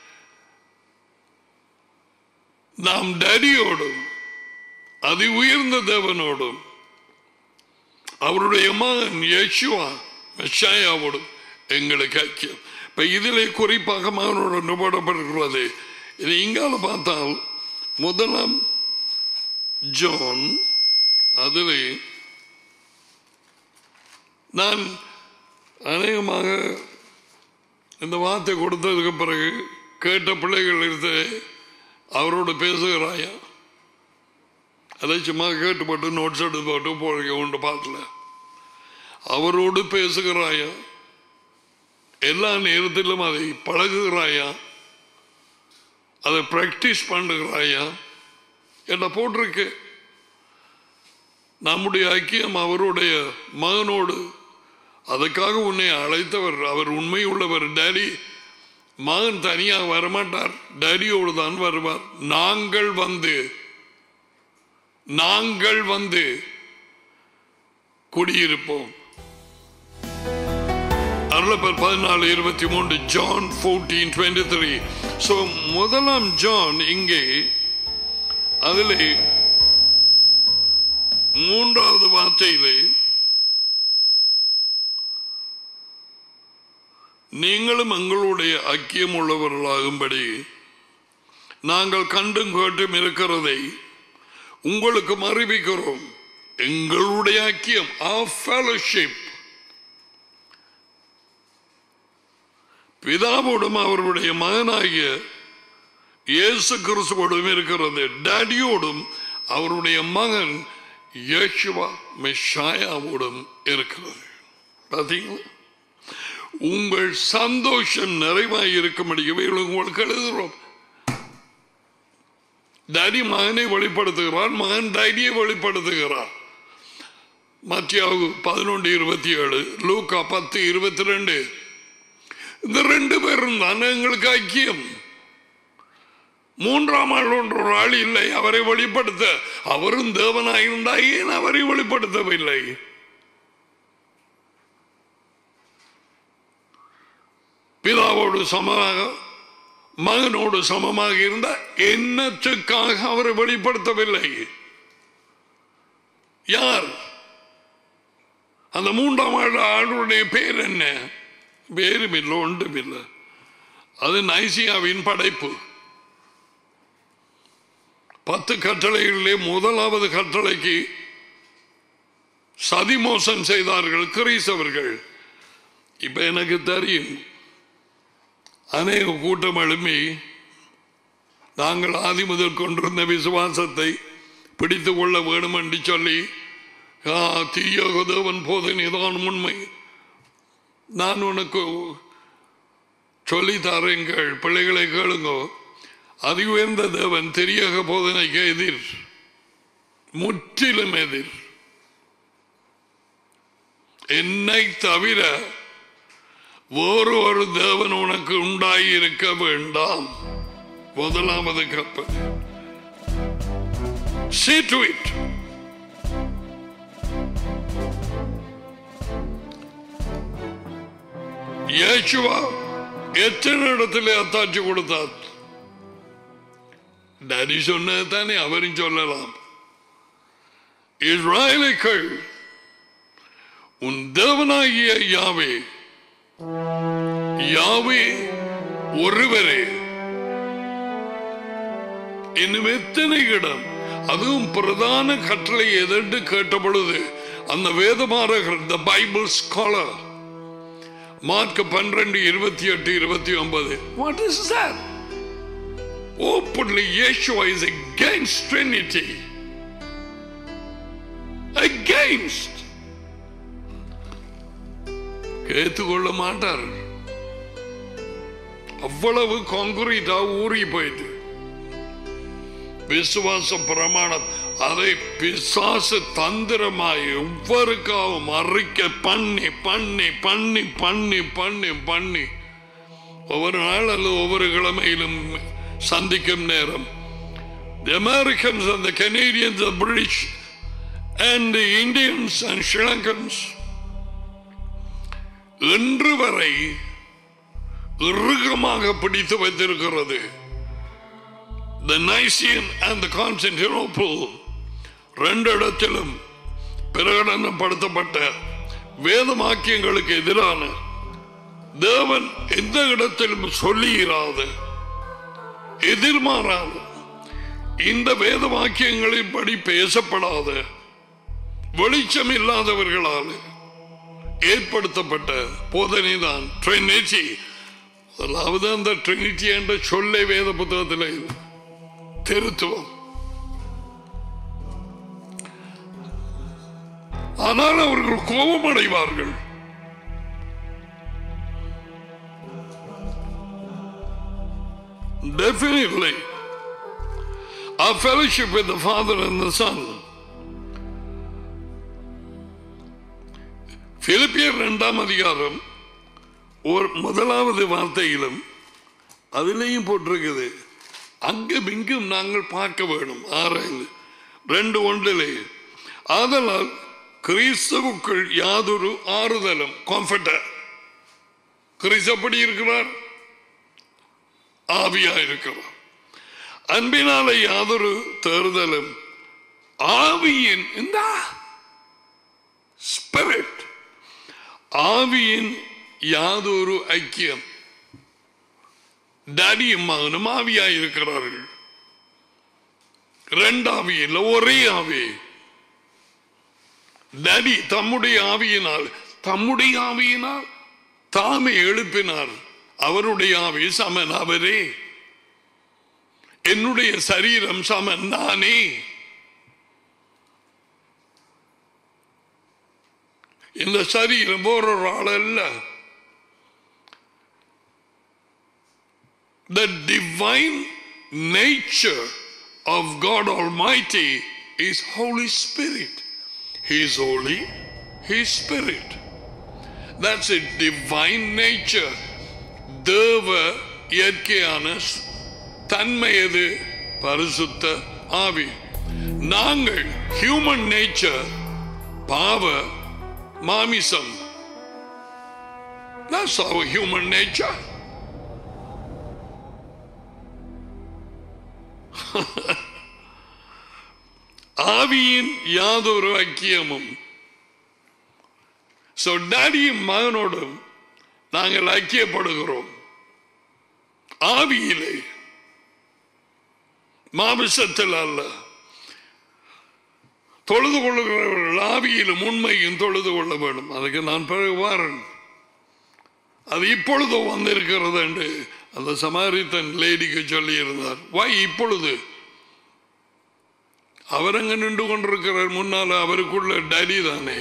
நாம் டேடியோடும் அதி உயர்ந்த தேவனோடும் அவருடைய மகன் யேசுவா மெஷாயாவோடும் எங்களுக்கு ஐக்கியம் இப்ப இதிலே குறிப்பாக மகனோடு போடப்பட்டிருக்கிறது இது இங்கால பார்த்தால் முதலாம் ஜோன் அதிலே நான் அநேகமாக இந்த வார்த்தை கொடுத்ததுக்கு பிறகு கேட்ட பிள்ளைகள் இருந்து அவரோடு பேசுகிறாயா அதை சும்மா கேட்டு போட்டு நோட்ஸ் எடுத்து போட்டு போக உண்டு பார்க்கல அவரோடு பேசுகிறாயா எல்லா நேரத்திலும் அதை பழகுகிறாயா அதை பிராக்டிஸ் பண்ணுகிறாயா என்ன போட்டிருக்கு நம்முடைய ஐக்கியம் அவருடைய மகனோடு அதுக்காக உன்னை அழைத்தவர் அவர் உண்மை உள்ளவர் டேடி மகன் தனியாக வரமாட்டார் டேடியோடு தான் வருவார் நாங்கள் வந்து நாங்கள் வந்து குடியிருப்போம் அருளப்பர் பதினாலு இருபத்தி மூன்று John fourteen twenty three so முதலாம் ஜான் இங்கே அதிலே மூன்றாவது வார்த்தையிலே நீங்களும் எங்களுடைய ஐக்கியம் உள்ளவர்களாகும்படி நாங்கள் கண்டும் கேட்டும் இருக்கிறதை உங்களுக்கு அறிவிக்கிறோம் எங்களுடைய ஐக்கியம் ஃபெலோஷிப் பிதாவோடும் அவருடைய மகனாகிய இயேசு கிறிஸ்துவோடும் இருக்கிறது டேடியோடும் அவருடைய மகன் யேசுவா மெஷாயாவோடும் இருக்கிறது பார்த்தீங்களா உங்கள் சந்தோஷம் நிறைவாய் இருக்கும்படி இவைகள் உங்களுக்கு எழுதுகிறோம் டேடி மகனை வெளிப்படுத்துகிறார் மகன் டேடியை வெளிப்படுத்துகிறார் மத்தியாவு பதினொன்று இருபத்தி ஏழு லூக்கா பத்து இருபத்தி ரெண்டு இந்த ரெண்டு பேரும் தான் எங்களுக்கு ஐக்கியம் மூன்றாம் ஆள் ஒன்று ஒரு ஆள் இல்லை அவரை வெளிப்படுத்த அவரும் தேவனாயிருந்தா ஏன் அவரை வெளிப்படுத்தவில்லை பிதாவோடு சமமாக மகனோடு சமமாக இருந்த என்னத்துக்காக அவரை வெளிப்படுத்தவில்லை யார் அந்த மூன்றாம் ஆள் ஆளுடைய பேர் என்ன பேரும் இல்லை ஒன்றும் இல்லை அது நைசியாவின் படைப்பு பத்து கட்டளைகளிலே முதலாவது கட்டளைக்கு சதி மோசம் செய்தார்கள் கிரீசவர்கள் இப்ப எனக்கு தெரியும் அநேக கூட்டம் எழுப்பி நாங்கள் ஆதி முதல் கொண்டிருந்த விசுவாசத்தை பிடித்து கொள்ள வேணும் என்று சொல்லி "ஆ, தீய தேவன் போதனைதான் உண்மை நான் உனக்கு சொல்லி தரேங்கள் பிள்ளைகளை கேளுங்கோ அதி உயர்ந்த தேவன் தெரியக போதனைக்கு எதிர் முற்றிலும் எதிர் என்னை தவிர வேறு ஒரு தேவன் உனக்கு உண்டாகி இருக்க வேண்டாம் முதலாவது கப்பல் See to it. இயேசுவா எத்தனை இடத்துல அத்தாட்சி கொடுத்தார் டேடி சொன்னது தானே அவரும் சொல்லலாம் இஸ்ராயலுக்கள் உன் தேவனாகிய யாவே யாவே ஒருவரே இன்னும் எத்தனை இடம் அதுவும் பிரதான கட்டளை எதென்று கேட்ட பொழுது அந்த வேதமாரகர் த பைபிள் ஸ்காலர் மார்க் பன்னிரண்டு இருபத்தி எட்டு இருபத்தி ஒன்பது what is that openly Yeshua is against Trinity against கேத்துக்கொள்ள மாட்டார் அவ்வளவு கான்கிரீட்டா ஊறி போயிட்டு விசுவாச பிரமாணம் அதை பிசாசு தந்திரமாய் எவ்வருக்காவும் அறிக்கை பண்ணி பண்ணி பண்ணி பண்ணி பண்ணி பண்ணி ஒவ்வொரு நாள் அல்லது ஒவ்வொரு கிழமையிலும் சந்திக்கும் நேரம் The Americans and the Canadians, the British and the Indians and Sri Lankans இன்று வரை இறுகமாக பிடித்து வைத்திருக்கிறது the Nicene and the Constantinople ரெண்டு இடத்திலும் பிரகடனப்படுத்தப்பட்ட வேதமாக்கியங்களுக்கு எதிரான தேவன் எந்த இடத்திலும் சொல்லியிராத எதிர்மாறாத இந்த வேத வாக்கியங்களின்படி பேசப்படாத வெளிச்சம் இல்லாதவர்களால் ஏற்படுத்தப்பட்ட போதனை தான் ட்ரினிட்டி அதாவது அந்த ட்ரினிட்டி என்ற சொல்லை வேத புத்தகத்தில் இல்லை. திருத்துவம் ஆனால் அவர்கள் கோபமடைவார்கள் Definitely. Our fellowship with the Father and the Son பிலிப்பியர் இரண்டாம் அதிகாரம் ஒரு முதலாவது வார்த்தையிலும் அதிலேயும் போட்டிருக்குது அங்கும் இங்கும் நாங்கள் பார்க்க வேணும் ஆறாயில் ரெண்டு ஒன்றிலே ஆதலால் கிறிஸ்துவுக்குள் யாதொரு ஆறுதலும் கம்ஃபர்டர் கிறிஸ்து எப்படி இருக்கிறார் ஆவியா இருக்கிறார் அன்பினால யாதொரு தேர்தலும் ஆவியின் இந்த ஸ்பிரிட் ஆவியின் யாதொரு ஐக்கியம் டேடியும் மகனும் ஆவியாய் இருக்கிறார்கள் ரெண்டு ஆவி இல்லை ஒரே ஆவி டேடி தம்முடைய ஆவியினால் தம்முடைய ஆவியினால் தாமே எழுப்பினார் அவருடைய ஆவி சமன் அவரே என்னுடைய சரீரம் சமன் நானே இந்த சரீரம் வேறொரு ஆள் அல்ல The divine nature of God Almighty is Holy Spirit. He is holy, He is Spirit. That's a divine nature. தேவ இயற்கையான தன்மை எது பரிசுத்த ஆவி நாங்கள் ஹியூமன் நேச்சர் பாவ மாமிசம் That's our human nature. ஆவியின் யாதொரு ஐக்கியமும் சோ டாடியும் மகனோடும் நாங்கள் ஐக்கியப்படுகிறோம் ஆவியிலே மாமிசத்தில் அல்ல தொழுது கொள்ளுகிறவர்கள் ஆவியிலும் உண்மையும் தொழுது கொள்ள வேண்டும் அதுக்கு நான் பிறகு வாரன் அது இப்பொழுது வந்திருக்கிறது என்று அந்த சமாரித்தன் லேடிக்கு சொல்லி இருந்தார் வாய் இப்பொழுது அவர் அங்க நின்று கொண்டிருக்கிறார் முன்னால அவருக்குள்ள டடி தானே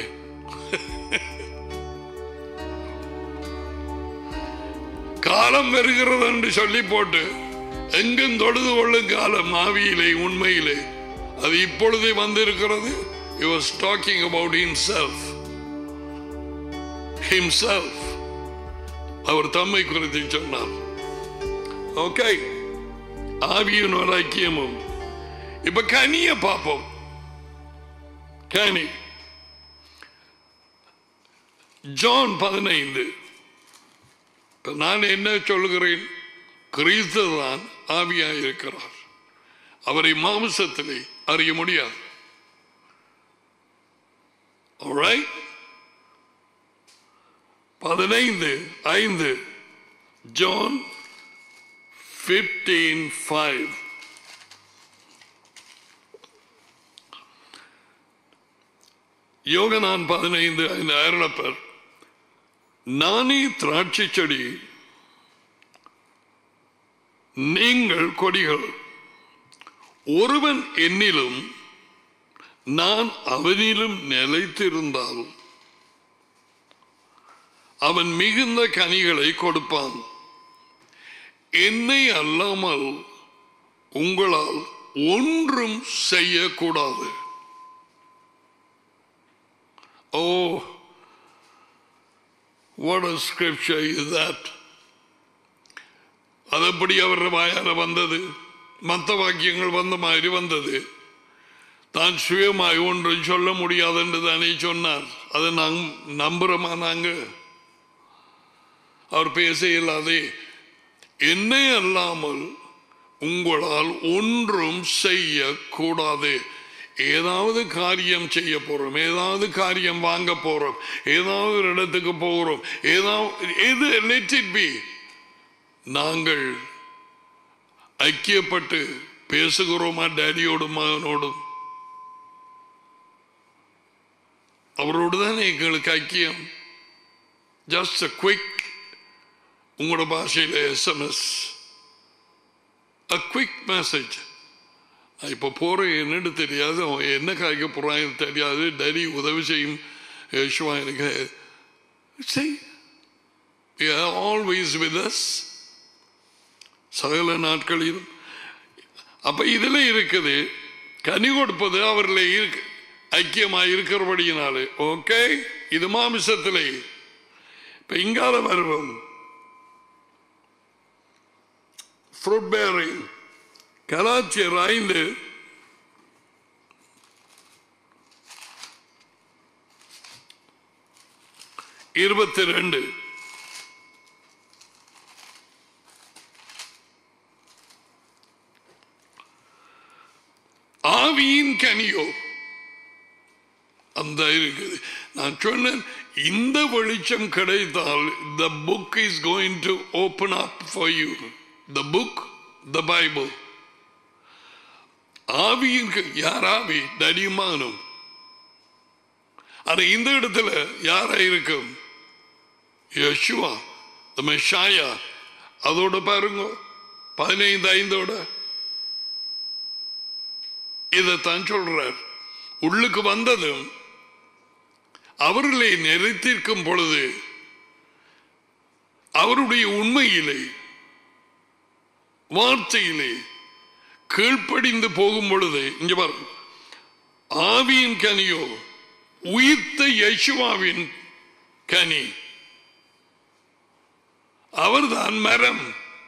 காலம் வருகிறது என்று சொல்லி போட்டு எங்கும் தொழுது கொள்ளும் காலம் ஆவியிலே உண்மையிலே அது இப்பொழுதே வந்திருக்கிறது he was talking about himself himself அவர் தம்மை குறித்து சொன்னார் ஓகே ஆவியின் ஒரு ஐக்கியமும் இப்ப கனிய பார்ப்போம் கனி ஜான் பதினைந்து இப்ப நான் என்ன சொல்லுகிறேன் கிறிஸ்து தான் ஆவியாய் இருக்கிறார் அவரை மாம்சத்திலே அறிய முடியாது Alright? பதினைந்து ஐந்து ஜான் பிப்டீன் ஃபைவ் யோகனான் பதினைந்து ஐந்து அருளப்பர் நானே திராட்சை செடி நீங்கள் கொடிகள் ஒருவன் என்னிலும் நான் அவனிலும் நிலைத்திருந்தால் அவன் மிகுந்த கனிகளை கொடுப்பான் என்னை அல்லாமல் உங்களால் ஒன்றும் செய்யக்கூடாது ஓ what a scripture is that அதப்படி அவர் வாயால வந்தது மற்ற வாக்கியங்கள் வந்த மாதிரி வந்தது தான் சுயமாய் ஒன்றும் சொல்ல முடியாது என்று தானே சொன்னார் அதை நாங் நம்புறோமா நாங்க அவர் பேச இயலாதே என்னை அல்லாமல் உங்களால் ஒன்றும் செய்ய கூடாது ஏதாவது காரியம் செய்ய போறோம் ஏதாவது காரியம் வாங்க போறோம் ஏதாவது ஒரு இடத்துக்கு போகிறோம் ஏதாவது எது லெட் இட் பி நாங்கள் ஐக்கியப்பட்டு பேசுகிறோமா டேடியோடும் மகனோடும் அவரோடு தானே எங்களுக்கு ஐக்கியம் ஜஸ்ட் அ குவிக் உங்களோட பாஷையில் எஸ்எம்எஸ் அ குவிக் மெசேஜ் நான் இப்போ போகிறேன் என்னன்னு தெரியாது அவன் என்ன காய்க்க போகிறான்னு தெரியாது டரி உதவி செய்யும் யேசுவா எனக்கு செய் ஆல்வேஸ் வித் அஸ் சகல நாட்களிலும் அப்ப இதுல இருக்குது கனி கொடுப்பது அவர்ல இருக்கு ஐக்கியமாய் இருக்கிறபடியினாலே ஓகே இது மாமிசத்திலே இப்ப இங்கால வருவோம் ஃப்ரூட் பேரிங் கலாச்சியர் ஐந்து இருபத்தி ரெண்டு ஆவியின் கனியோ அந்த இருக்குது நான் சொன்னேன் இந்த வெளிச்சம் கிடைத்தால் the book is going to open up for you the book the bible ஆவியின் க- யார் ஆவி தடிமானம் ஆனா இந்த இடத்துல யாரா இருக்கும் யசுவா மெஷாயா அதோட பாருங்க பதினைந்து ஐந்தோட இதைத்தான் சொல்றார் உள்ளுக்கு வந்ததும் அவர்களை நிறைத்திருக்கும் பொழுது அவருடைய உண்மையிலே வார்த்தையிலே கீழ்ப்படிந்து போகும் பொழுது இங்க பாரு ஆவியின் கனியோ உயிர்த்த யசுவாவின் கனி அவர்தான் மரம்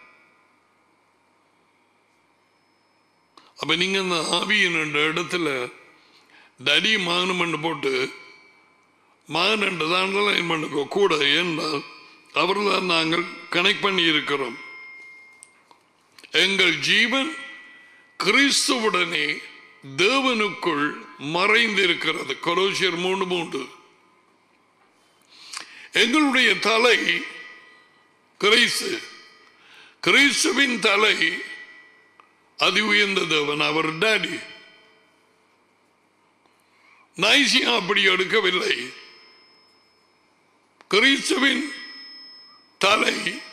அப்ப நீங்க அந்த ஆவியின் என்ற இடத்துல தடி மானம் போட்டு மான் என்று தான் லைன் பண்ணுக்கோ கூட என்றால் அவர்தான் நாங்கள் கனெக்ட் பண்ணி இருக்கிறோம் எங்கள் ஜீவன் கிறிஸ்துவுடனே தேவனுக்குள் மறைந்திருக்கிறது கொலோசியர் மூன்று மூன்று எங்களுடைய தலை கிறிஸ்து கிறிஸ்துவின் தலை அதி உயர்ந்த தேவன் அவர் டாடி நைசியா அப்படி எடுக்கவில்லை கிறிஸ்துவின் தலை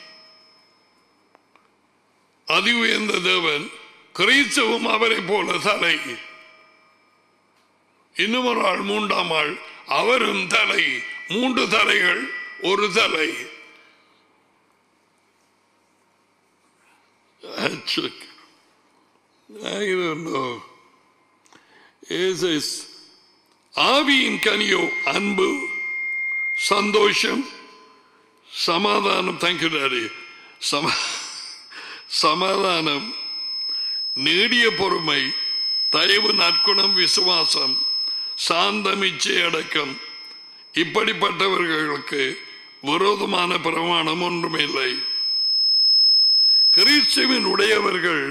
அதி உயர்ந்த தேவன் கிறிஸ்துவும் அவரை போல தலை இன்னும் ஒரு ஆள் மூன்றாம் ஆள் அவரும் தலை மூன்று தலைகள் ஒரு தலை Check. I don't know. Is this ஆவியின் கனியோ அன்பு சந்தோஷம் சமாதானம் தேங்க்யூ டாடி சம சமாதானம் நீடிய பொறுமை தயவு நற்குணம் விசுவாசம் சாந்தம் இச்சை அடக்கம் இப்படிப்பட்டவர்களுக்கு விரோதமான பிரமாணம் ஒன்றுமில்லை கிறிஸ்துவின் உடையவர்கள்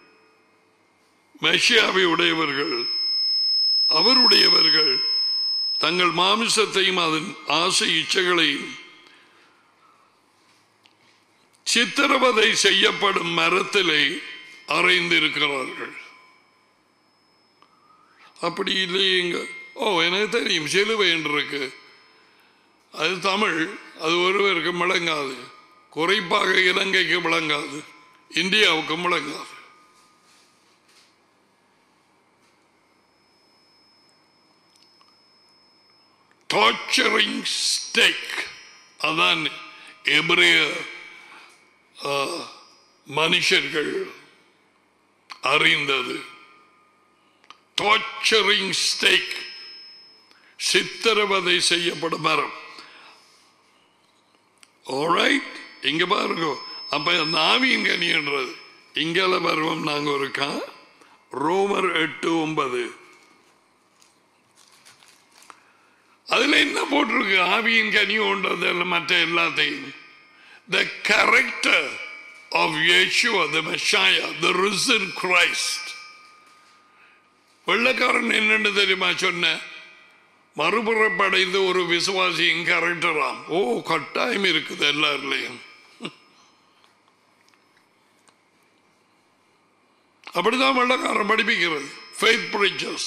மெஷியாவை உடையவர்கள் அவருடையவர்கள் தங்கள் மாமிசத்தையும் அதன் ஆசை இச்சைகளையும் சித்திரவதை செய்யப்படும் மரத்திலே அறைந்திருக்கிறார்கள் அப்படி இல்லையேங்க ஓ எனக்கு தெரியும் சிலுவை என்று இருக்கு அது தமிழ் அது ஒருவருக்கு விளங்காது குறிப்பாக இலங்கைக்கு விளங்காது இந்தியாவுக்கு விளங்காது டார்ச்சரிங் ஸ்டேக் அதான் எபிரேய ஆ, மனுஷர்கள் அறிந்தது டார்ச்சரிங் ஸ்டேக் சித்திரவதை செய்யப்படும் மரம் Alright? இங்க பாருங்க அப்ப அந்த ஆவியின் கனின்றது இங்கால பருவம் நாங்க இருக்கா ரோமர் எட்டு ஒன்பது அதுல என்ன போட்டிருக்கு ஆவியின் கனியோன்றது எல்லாம் மற்ற எல்லாத்தையும் the character of Yeshua the Messiah the risen Christ வெள்ளக்காரன் என்னன்னு தெரியுமா சொன்ன மறுபுறப்படைந்த ஒரு விசுவாசியின் கேரக்டராம் ஓ கட்டாயம் இருக்குது எல்லாருலயும் அப்படிதான் வெள்ளக்காரன் படிப்பிக்கிறது faith preachers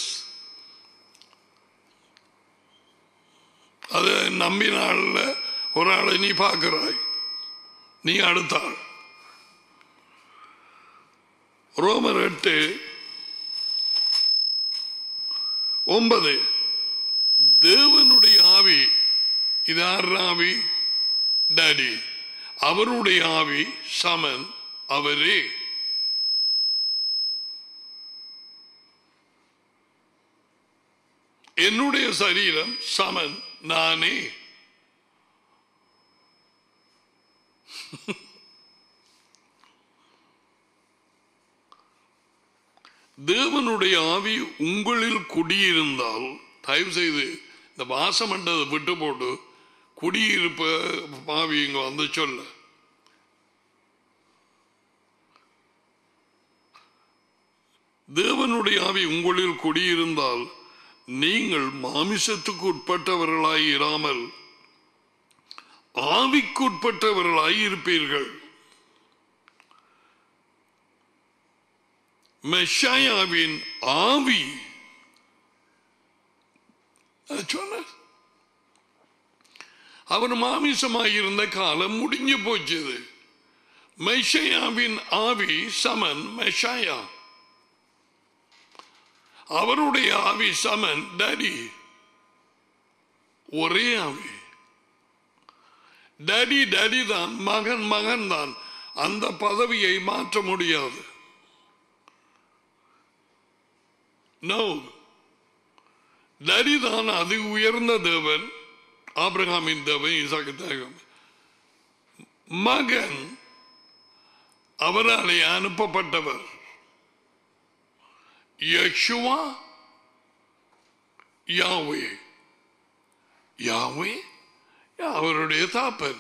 அது நம்பினால ஒரு ஆளை நீ பார்க்கிறாய் நீ அடுத்த ஆள் ரோமர் எட்டு ஒன்பது தேவனுடைய ஆவி இது யார் ஆவி டாடி அவருடைய ஆவி சமன் அவரே என்னுடைய சரீரம் சமன் நானே தேவனுடைய ஆவி உங்களில் குடியிருந்தால் தயவு செய்து இந்த வாசமண்டதை விட்டு போட்டு குடியிருப்ப ஆவி இங்க வந்து சொல்ல தேவனுடைய ஆவி உங்களில் குடியிருந்தால் நீங்கள் மாமிசத்துக்கு உட்பட்டவர்களாய் இராமல் ஆவிக்குட்பட்டவர்களாய் இருப்பீர்கள் மெஷாயாவின் ஆவி அது சொன்ன அவர் மாமிசமாயிருந்த காலம் முடிஞ்சு போச்சது மெஷயாவின் ஆவி சமன் மெஷாயா அவருடைய ஆவி சமன் டேடி ஒரே ஆவி டேடி டேடி தான் மகன் மகன் தான் அந்த பதவியை மாற்ற முடியாது நோ டேடி தான் அது உயர்ந்த தேவன் ஆபிரகாமின் தேவன் ஈசாக்கு தேவன் மகன் அவராலே அனுப்பப்பட்டவர் யெஷுவா யாவே யாவே அவருடைய தாப்பன்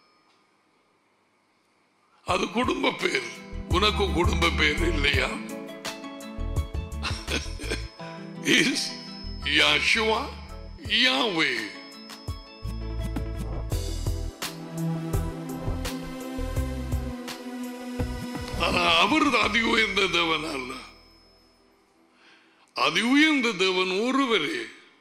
அது குடும்ப பேர் உனக்கு குடும்ப பேர் இல்லையா இஸ் யாஷுவா யாவே ஆனா அவர் அதி உயர்ந்த தேவன் அல்ல அதி உயர்ந்த தேவன் ஒருவரே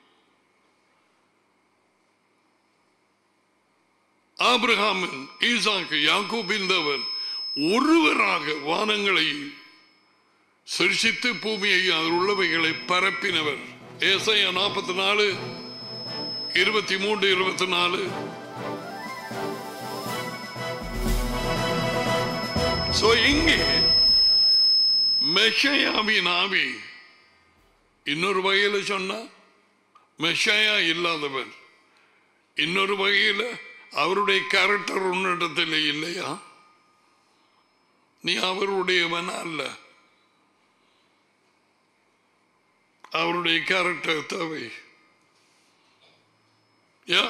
ஆபிரகாமின் ஈசாக்கு யாக்கோபின் தேவன் ஒருவராக வானங்களை சிருஷித்து பூமியை அதில் உள்ளவைகளை பரப்பினவர் ஏசையா நாற்பத்தி நாலு இருபத்தி மூன்று இருபத்தி நாலு சோ இங்கே மெஷயாவின் ஆவி இன்னொரு வகையில சொன்னா மெஷயா இல்லாதவர் இன்னொரு வகையில அவருடைய கேரக்டர் உன்னிடத்தில் இல்லையா நீ அவருடையவன் அல்ல அவருடைய கேரக்டர் தேவை யா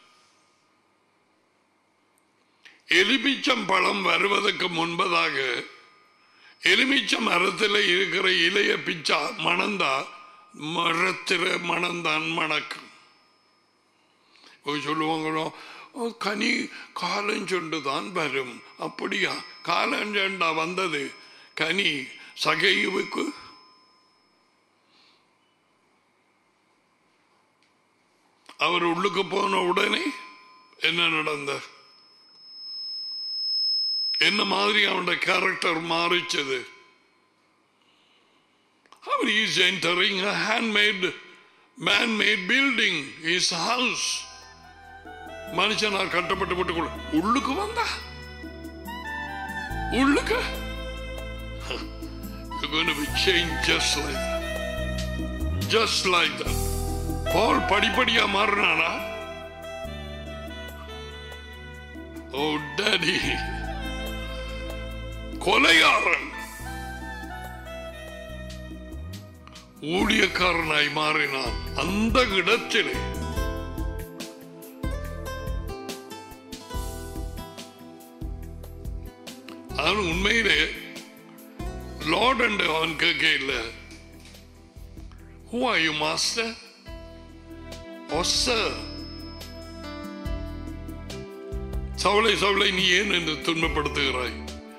எலுமிச்சம் பழம் வருவதற்கு முன்பதாக எலுமிச்ச மரத்தில் இருக்கிற இலைய பிச்சா மணந்தா மரத்திர மணந்தான் மணக்கும் போய் சொல்லுவாங்களோ "ஓ, கனி காலஞ்சொண்டு தான் வரும் அப்படியா காலஞ்சொண்டா வந்தது கனி சகையுவுக்கு அவர் உள்ளுக்கு போன உடனே என்ன நடந்த என்ன மாதிரி அவனுடைய கேரக்டர் மாறிச்சது அவர் is entering handmade man made building is house மனுஷனா கட்டப்பட்டு போட்டு உள்ளுக்கு வந்தா உள்ளுக்கு You're going to be changed just like that. Just like that. பால் படிப்படியா மாறினானா ஓ டாடி கொலைகாரன் ஊழியக்காரனாய் மாறினான் அந்த இடத்திலே அவன் உண்மையிலே லார்ட் அண்ட் அவன் கேட்க இல்லை ஹூ ஆர் யூ மாஸ்டர் ஒசர் சவளை சவளை நீ ஏன் என்று துன்பப்படுத்துகிறாய்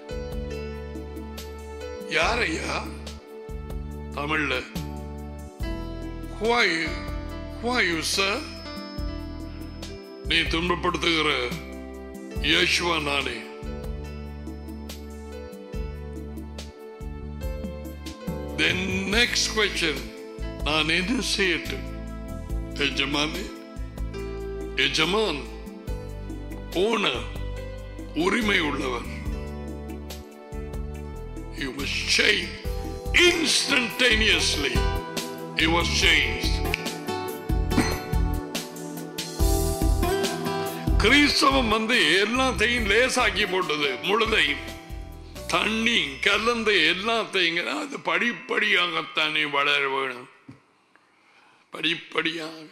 யாரையா தமிழ்ல Why? Why you, sir? நீ துன்பப்படுத்துகிற இயேசுவா நானே Then next question நான் என்ன செய்யட்டும் எஜமானே எஜமான் ஓனர் உரிமை உள்ளவர் He was changed instantaneously. He was changed. கிறிஸ்தவம் வந்து எல்லாத்தையும் லேசாக்கி போட்டது முழுதையும் தண்ணி கலந்து எல்லாத்தையும் அது படிப்படியாகத்தானே வளர வேணும் படிப்படியாக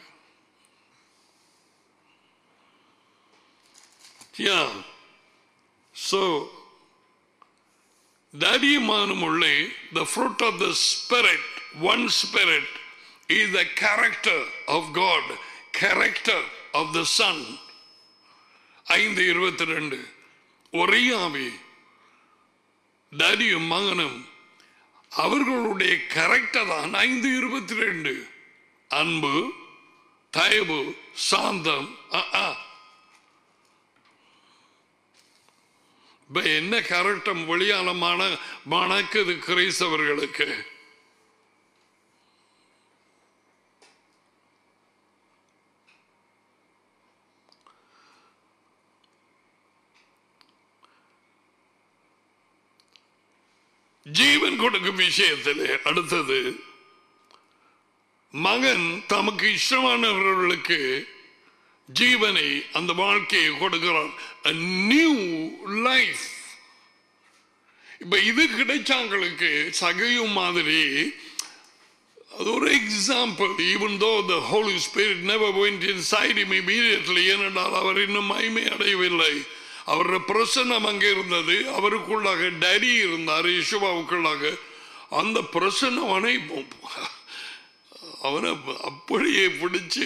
Yeah. So, தடியமானும் உள்ளே the fruit of the spirit, one spirit, is the character of God, character of the Son. ஐந்து இருபத்தி ரெண்டு ஒரே ஆவி டடியும் மகனும் அவர்களுடைய கரெக்டர் தான் ஐந்து இருபத்தி ரெண்டு அன்பு தயவு சாந்தம் அ, அ. இப்ப என்ன கரெக்டம் வெளியானமான மணக்குது கிறிஸ்தவர்களுக்கு ஜீவன் கொடுக்கும் விஷயத்திலே அடுத்தது மகன் தமக்கு இஷ்டமானவர்களுக்கு ஜீவனை அந்த வாழ்க்கையை கொடுக்கிறார் a new life இப்ப இது கிடைச்சாங்களுக்கு சகையும் மாதிரி அது ஒரு example even though the holy spirit never went inside him immediately ஏனென்றால் அவர் இன்னும் மகிமை அடையவில்லை அவருடைய பிரசன்னம் அங்கே இருந்தது அவருக்குள்ளாக டரி இருந்தார் யசுவாவுக்குள்ளாக அந்த பிரசன்னம் அவனை அவனை அப்படியே பிடிச்சு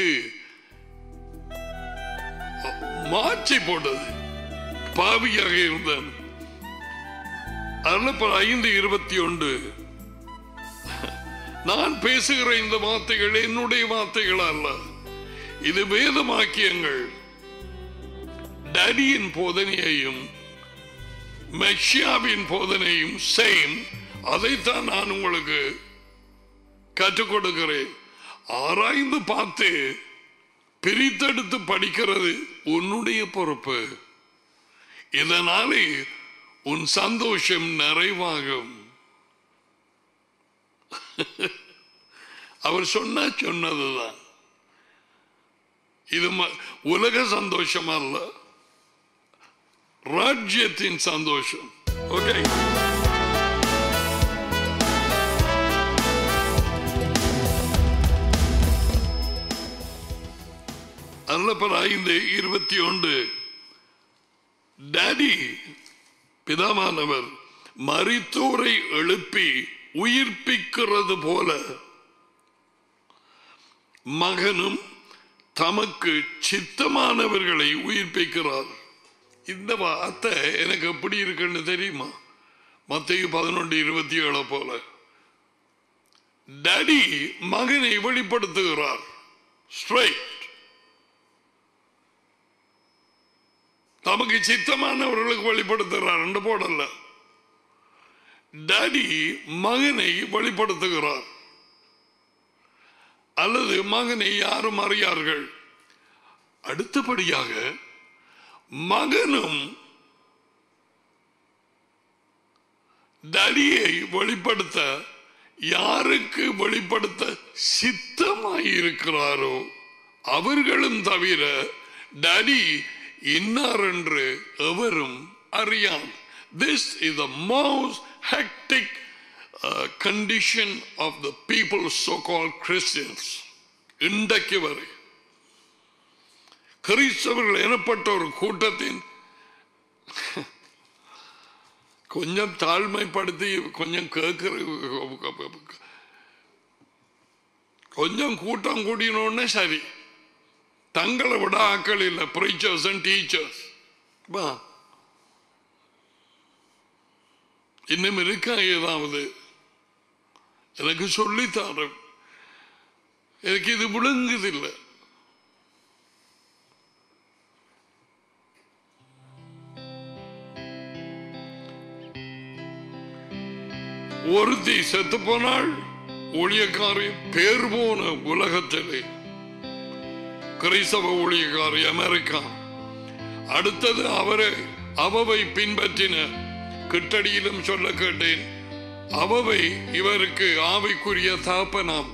மாற்றி போட்டது பாவியாக இருந்தான் அருளப்ப ஐந்து இருபத்தி ஒன்று நான் பேசுகிற இந்த வார்த்தைகள் என்னுடைய வார்த்தைகள் அல்ல இது வேதமாக்கியங்கள் டடியின் போதனையையும் மெஷியாவின் போதனையும் சேம் அதைத்தான் நான் உங்களுக்கு கற்றுக் கொடுக்கிறேன் ஆராய்ந்து பார்த்து பிரித்தெடுத்து படிக்கிறது உன்னுடைய பொறுப்பு இதனாலே உன் சந்தோஷம் நிறைவாகும் அவர் சொன்ன சொன்னதுதான் இது ம- உலக சந்தோஷம் அல்ல ராஜ்யத்தின் சந்தோஷம் ஓகே அல்லப்பர் ஐந்து இருபத்தி ஒன்று டாடி பிதாமானவர் மரித்தோரை எழுப்பி உயிர்ப்பிக்கிறது போல மகனும் தமக்கு சித்தமானவர்களை உயிர்ப்பிக்கிறார் இந்த வார்த்தை எனக்கு எப்படி இருக்குன்னு தெரியுமா மத்திய பதினொன்று இருபத்தி ஏழு போல டாடி மகனை வெளிப்படுத்துகிறார் ஸ்ட்ரைட் தமக்கு சித்தமானவர்களுக்கு வெளிப்படுத்துகிறார் என்று போடல டாடி மகனை வெளிப்படுத்துகிறார் அல்லது மகனை யாரும் அறியார்கள் அடுத்தபடியாக மகனும் தடியை வெளிப்படுத்த யாருக்கு வெளிப்படுத்த சித்தமாயிருக்கிறாரோ அவர்களும் தவிர டடி இன்னார் என்று எவரும் அறியான் this is the most hectic uh, condition of the people so called Christians இன்றைக்கு வரை கிறிஸ்தவர்கள் எனப்பட்ட ஒரு கூட்டத்தின் கொஞ்சம் தாழ்மைப்படுத்தி கொஞ்சம் கேட்கிற கொஞ்சம் கூட்டம் கூடினோடனே சரி தங்களை விட ஆக்கள் இல்லை ப்ரீச்சர்ஸ் அண்ட் டீச்சர்ஸ் இன்னும் இருக்கா ஏதாவது எனக்கு சொல்லித்தாரு எனக்கு இது விளங்குதில்லை ஒருத்தி செத்து போனாள் ஊழியக்காரி பேர் போன உலகத்திலே கிறிஸ்தவ ஊழியக்காரி அமெரிக்கா அடுத்தது அவரை அவவை பின்பற்றின கிட்டடியிலும் சொல்ல கேட்டேன் அவவை இவருக்கு ஆவிக்குரிய தாப்பனாம்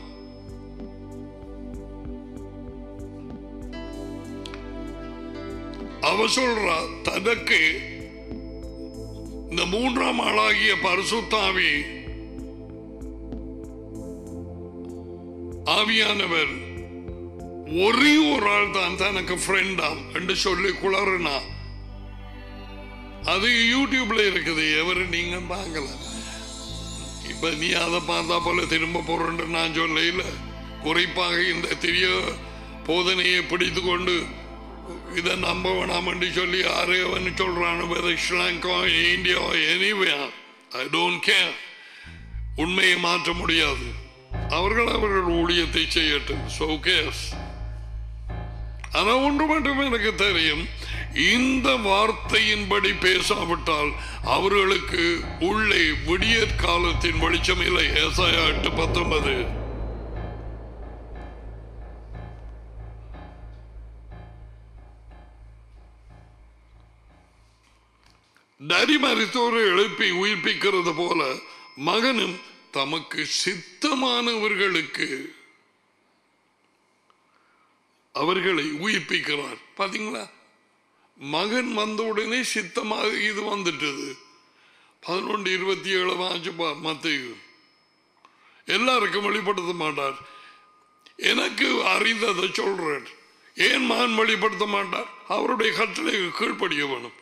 அவ சொல்றா தனக்கு இந்த மூன்றாம் ஆளாகிய பரிசுத்தாவி ஆவியானவர் ஒரே ஒரு ஆள் தான் தனக்கு ஃப்ரெண்டாம் என்று சொல்லி குளறுனா அது யூடியூப்ல இருக்குது எவரு நீங்க பார்க்கலாம் இப்ப நீ அதை பார்த்தா போல திரும்ப போறேன்னு நான் சொல்ல இல்ல குறிப்பாக இந்த திரிய போதனையை பிடித்து கொண்டு இதை நம்ப வேணாம் என்று சொல்லி யாரு அவன் சொல்றான் Sri Lanka India anyway I don't care உண்மையை மாற்ற முடியாது அவர்கள் அவர்கள் ஊழியத்தை செய்யட்டும் சோ கேஸ் ஆனா ஒன்று மட்டும் எனக்கு தெரியும் இந்த வார்த்தையின்படி பேசாவிட்டால் அவர்களுக்கு உள்ளே விடியற் காலத்தின் வெளிச்சம் இல்லை ஏசாயா எட்டு பத்தொன்பது நரி மருத்துவரை எழுப்பி உயிர்ப்பிக்கிறது போல மகனும் தமக்கு சித்தமானவர்களுக்கு அவர்களை உயிர்ப்பிக்கிறார் பாத்தீங்களா மகன் வந்த உடனே சித்தமாக இது வந்துட்டது பதினொன்று இருபத்தி ஏழு ஆச்சு மத்தையு எல்லாருக்கும் வெளிப்படுத்த மாட்டார் எனக்கு அறிந்ததை சொல்றேன் ஏன் மகன் வெளிப்படுத்த மாட்டார் அவருடைய கட்டளை கீழ்ப்படிய வேணும்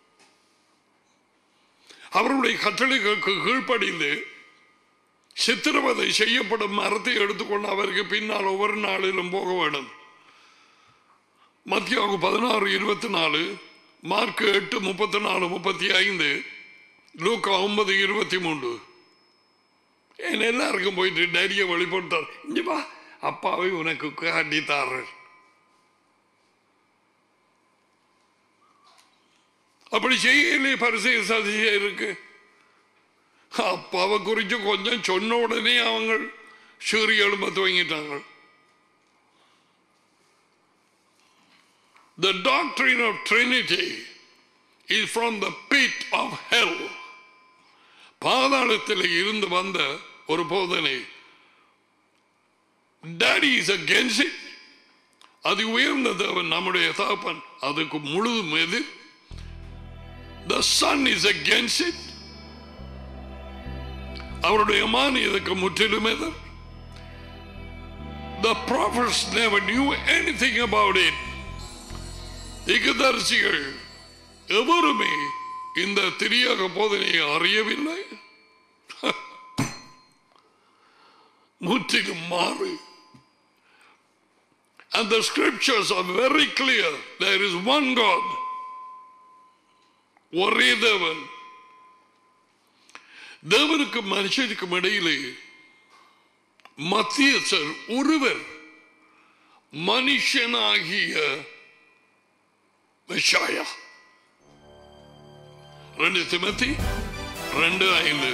அவருடைய கட்டளைகளுக்கு கீழ்ப்படிந்து சித்திரவதை செய்யப்படும் மரத்தை எடுத்துக்கொண்டு அவருக்கு பின்னால் ஒவ்வொரு நாளிலும் போக வேண்டும் மத்தியாகு பதினாறு இருபத்தி நாலு மார்க் எட்டு முப்பத்தி நாலு முப்பத்தி ஐந்து லூக்கா ஒன்பது இருபத்தி மூன்று என் எல்லாருக்கும் போயிட்டு நிறைய வழிபட்டார் இங்க வா அப்பாவை உனக்கு காட்டித்தாரு அப்படி செய்யலையே பரிசெய சதிசை இருக்கு அப்பாவை குறித்து கொஞ்சம் சொன்ன உடனே அவங்க சீறி எழும்ப துவங்கிட்டாங்க The doctrine of Trinity is from the pit of hell. பாதாளத்தில் இருந்து வந்த ஒரு போதனை டேடி இஸ் அகேன்ஸ்ட் இட் அது உயர்ந்த தேவன் நம்முடைய தகப்பன் அதுக்கு முழுதும் எதிர் the son is against it அவருடைய மான் இதுக்கு முற்றிலும் எதிர் The prophets never knew anything about it. திகதரிசிகள் எவருமே இந்த திரியாக போதனையை அறியவில்லை முற்றிலும் மாறு And the scriptures are very clear. There is one God. ஒரே தேவன் தேவனுக்கும் மனுஷனுக்கும் இடையிலே மத்தியஸ்தர் ஒருவர் மனுஷனாகிய மெஷாயா ரெண்டு திமத்தி ரெண்டு ஐந்து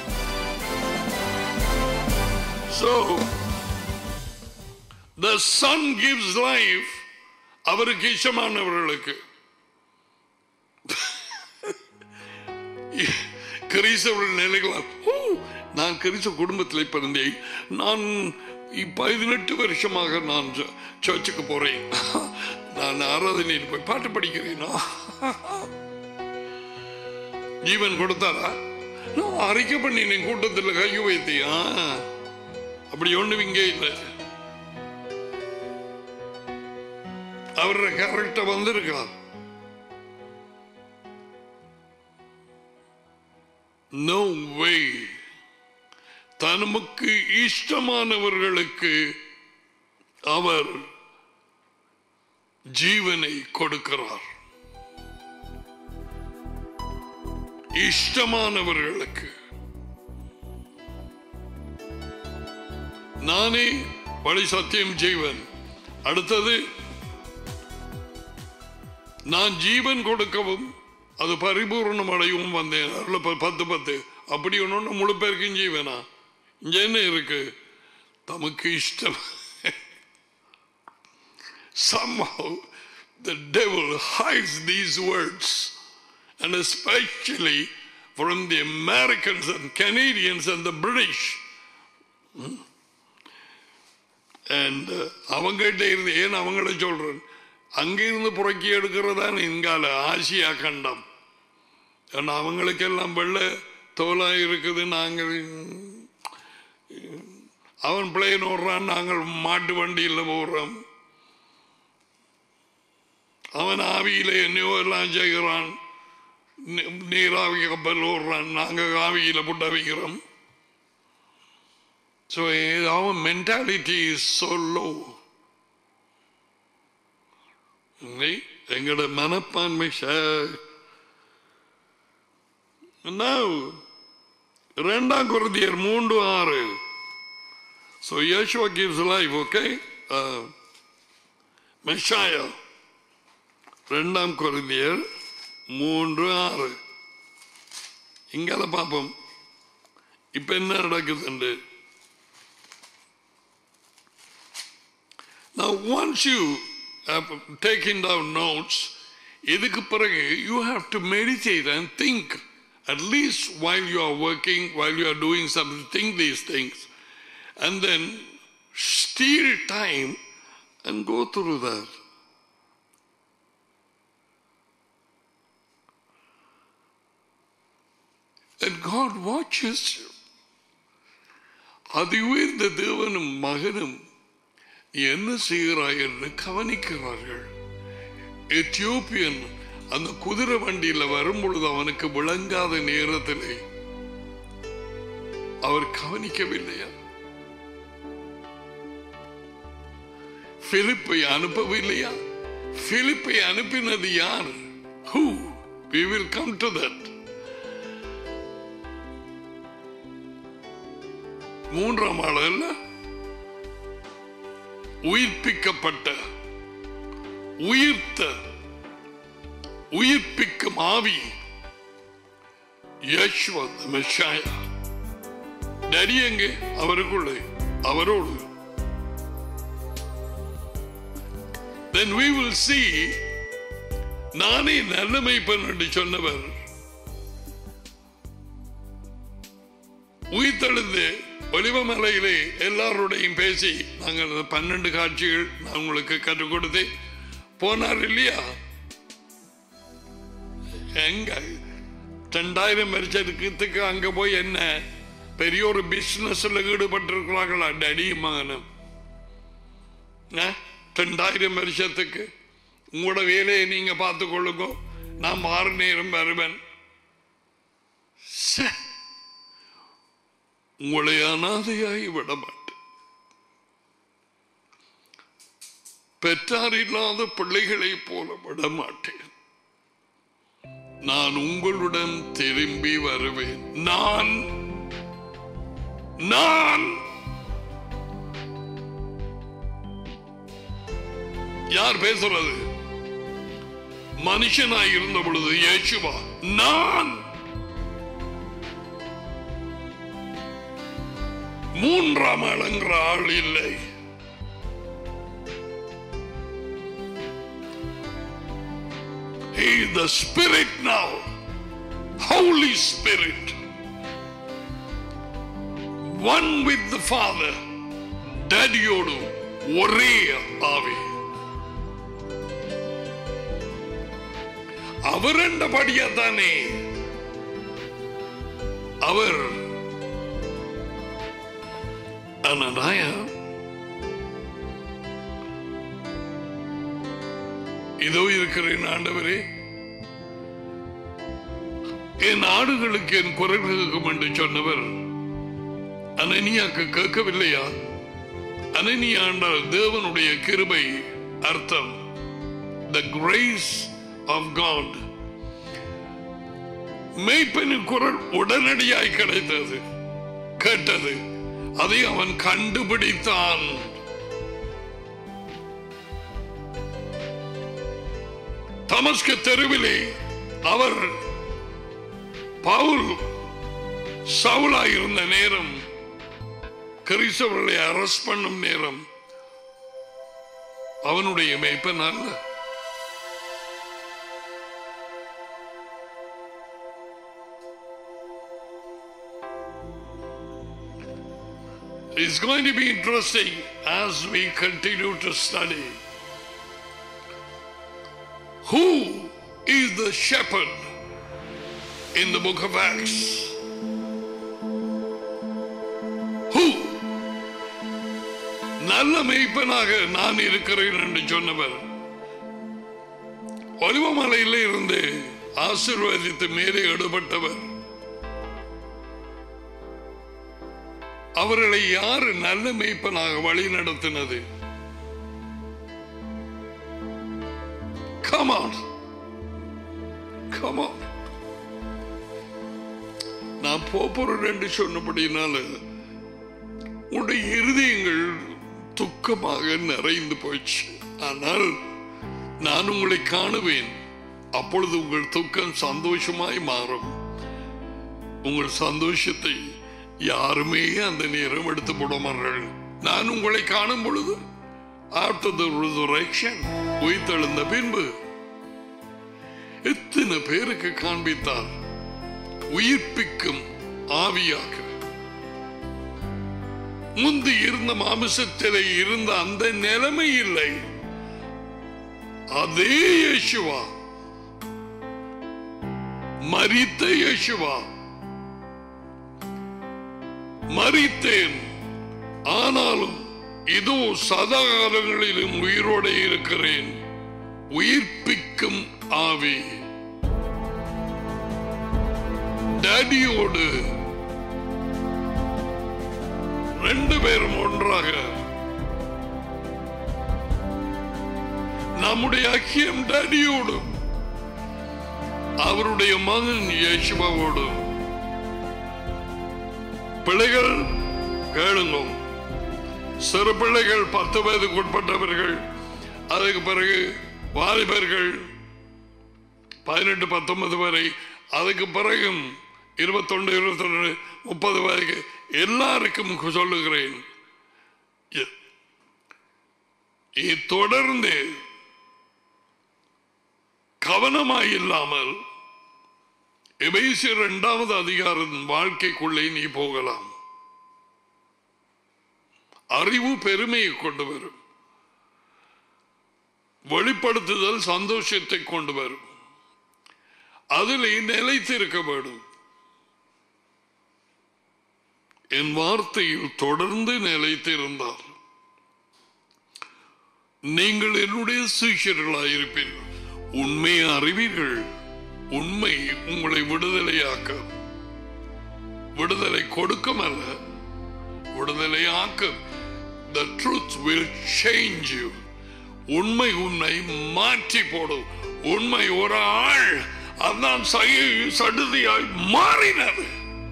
So, the son gives life அவருக்கு இஷ்டமானவர்களுக்கு கிறிஸ்தவர்கள் நிலைகளால் "ஓ, நான் கிறிஸ்தவ குடும்பத்தில் பிறந்தேன் நான் பதினெட்டு வருஷமாக நான் ச- சர்ச்சுக்கு போறேன் நான் ஆராதனையில் போய் பாட்டு படிக்கிறேனா ஜீவன் கொடுத்தாரா நான் அறிக்கை பண்ணினேன் கூட்டத்தில் கையை வைத்தியா அப்படி ஒண்ணு இங்கே இல்லை அவரோட கேரக்டர் வந்திருக்கா நோ வே தனமுக்கு இஷ்டமானவர்களுக்கு அவர் ஜீவனை கொடுக்கிறார் இஷ்டமானவர்களுக்கு நானே வழி சத்தியம் ஜீவன் அடுத்தது நான் ஜீவன் கொடுக்கவும் அது பரிபூர்ணம் அடையவும் வந்தேன் அதுல ப- பத்து பத்து அப்படி ஒன்று முழு பேருக்கும் ஜீவனா இங்க என்ன இருக்கு தமக்கு இஷ்டம் somehow the devil hides these words and especially from the Americans and Canadians and the British and அவங்ககிட்ட இருந்து ஏன் அவங்கள சொல்றேன் அங்கிருந்து புறக்கி எடுக்கிறதான் இங்கால ஆசியா கண்டம் ஏன்னா அவங்களுக்கெல்லாம் வெள்ளை தோலா இருக்குது நாங்கள் அவன் பிளேன் ஓடுறான் நாங்கள் மாட்டு வண்டியில் போடுறோம் அவன் ஆவியில என்னையோ எல்லாம் செய்கிறான் நீ- நீராவி கப்பல் ஓடுறான் நாங்கள் ஆவியில புட்ட வைக்கிறோம் so our mentality is so low இல்லை எங்களோட மனப்பான்மை ச- Now, இரண்டாம் குருதியர் மூன்று ஆறு So Yeshua gives life, okay? Uh, Messiah. ரெண்டாம் குருதியர் மூன்று ஆறு இங்கால பார்ப்போம் இப்ப என்ன நடக்குதுண்டு Now, once you have taken down notes, இதுக்கு பிறகு you have to meditate and think at least while you are working, while you are doing something, think these things. And then steal time and go through that. And God watches you. அது உயர்ந்த தேவனும் மகனும் நீ என்ன செய்கிறாய் என்று கவனிக்கிறார்கள் Ethiopian அந்த குதிரை வண்டியில வரும் பொழுது அவனுக்கு விளங்காத நேரத்திலே அவர் கவனிக்கவில்லையா பிலிப்பை அனுப்பவில்லையா பிலிப்பை அனுப்பினது யார் who we will come to that மூன்றாம் ஆள் அல்ல உயிர்ப்பிக்கப்பட்ட உயிர்த்த உயிர்ப்பிக்கும் ஆவி யஷ்வ மெஷாயா டடி எங்கே அவருக்குள்ளே அவரோடு then we will see நானே நல்ல மெய்ப்பன் என்று சொன்னவர் உயிர்த்தெழுந்து ஒலிவமலையிலே எல்லாரோடையும் பேசி நாங்கள் அந்த பன்னெண்டு காட்சிகள் நான் உங்களுக்கு கற்றுக் கொடுத்தேன் போனார் இல்லையா எங்க ரெண்டாயிரம் வருஷத்துக்கு அங்க போய் என்ன பெரிய ஒரு பிசினஸ்ல ஈடுபட்டிருக்கிறார்களா டடியும் மகனும் ஆ? ரெண்டாயிரம் வருஷத்துக்கு உங்களோட வேலையை நீங்க பார்த்து கொள்ளுங்க நான் மாறு நேரம் வருவேன் சே. உங்களை அனாதையாகி விட மாட்டேன் பெற்றார் இல்லாத பிள்ளைகளைப் போல விட மாட்டேன் நான் உங்களுடன் திரும்பி வருவேன் நான் நான் யார் பேசுறது மனுஷனாய் இருந்த பொழுது இயேசுவா நான் மூன்றாம் ஆளுங்கிற ஆள் இல்லை He is the Spirit now. Holy Spirit. One with the Father. டேடியோடு ஒரே ஆவி அவர் என்றபடியா தானே அவர் அனநாயா இதோ இருக்கிறேன் ஆண்டவரே என் ஆடுகளுக்கு என் குரல் கேட்கும் என்று சொன்னவர் அனனியாக்கு கேட்கவில்லையா அனனியா என்றால் தேவனுடைய கிருபை அர்த்தம் த கிரேஸ் ஆஃப் காட் மெய்ப்பெண்ணின் குரல் உடனடியாய் கிடைத்தது கேட்டது அதை அவன் கண்டுபிடித்தான் தமஸ்க தெருவிலே அவர் பவுல் சவுலாய் இருந்த நேரம் கிறிஸ்தவர்களை அரஸ்ட் பண்ணும் நேரம் அவனுடைய மேய்ப்பன் அல்ல It's going to be interesting as we continue to study. Who is the shepherd in the book of Acts? Who? நல்ல மெய்ப்பனாக நான் இருக்கிறேன் என்று சொன்னவர் ஒலிவமலையில் இருந்து ஆசீர்வாதித்து மேலே எடுபட்டவர் அவர்களை யாரு நல்ல மெய்ப்பனாக வழி நடத்தினது Come on. Come on. நான் போறேன் என்று சொன்னபடினால உடைய இருதயங்கள் துக்கமாக நிறைந்து போச்சு ஆனால் நான் உங்களை காணுவேன் அப்பொழுது உங்கள் துக்கம் சந்தோஷமாய் மாறும் உங்கள் சந்தோஷத்தை யாருமே அந்த நேரம் எடுத்து போடுவார்கள் நான் உங்களை காணும் பொழுது ஆஃப்டர் த ரிசரக்ஷன் உயிர்த்தெழுந்த பின்பு எத்தனை பேருக்கு காண்பித்தார் உயிர்ப்பிக்கும் ஆவியாக முந்தி இருந்த மாமிசத்திலே இருந்த அந்த நிலைமை இல்லை அதே யேசுவா மரித்த யேசுவா மரித்தேன் ஆனாலும் இதோ சதா காலங்களிலும் உயிரோடு இருக்கிறேன் உயிர்ப்பிக்கும் ஆவி டேடியோடு ரெண்டு பேரும் ஒன்றாக நம்முடைய ஐக்கியம் டேடியோடும் அவருடைய மகன் யேசுவாவோடும் பிள்ளைகள் கேளுங்க சிறு பிள்ளைகள் பத்து வயதுக்கு உட்பட்டவர்கள் அதுக்கு பிறகு வாலிபர்கள் பதினெட்டு பத்தொன்பது வரை அதுக்கு பிறகும் இருபத்தொன்று இருபத்தி ரெண்டு முப்பது வரைக்கு எல்லாருக்கும் சொல்லுகிறேன் இ- இ- தொடர்ந்து கவனமாய் இல்லாமல் எபேசியர் இரண்டாவது அதிகாரம் வாழ்க்கைக்குள்ளே நீ போகலாம் அறிவு பெருமையை கொண்டு வரும் வெளிப்படுத்துதல் சந்தோஷத்தை கொண்டு வரும் அதில் நிலைத்திருக்க வேண்டும் என் வார்த்தையில் தொடர்ந்து நிலைத்திருந்தார் நீங்கள் என்னுடைய சீஷர்களாயிருப்பீர்கள் உண்மையை அறிவீர்கள் உண்மை உங்களை விடுதலையாக்க விடுதலை கொடுக்கும் அல்ல விடுதலை ஆக்கும் the truth will change you உண்மை உன்னை மாற்றி போடும் உண்மை ஒரு ஆள் அதான் சை- சடுதியாய் மாறினது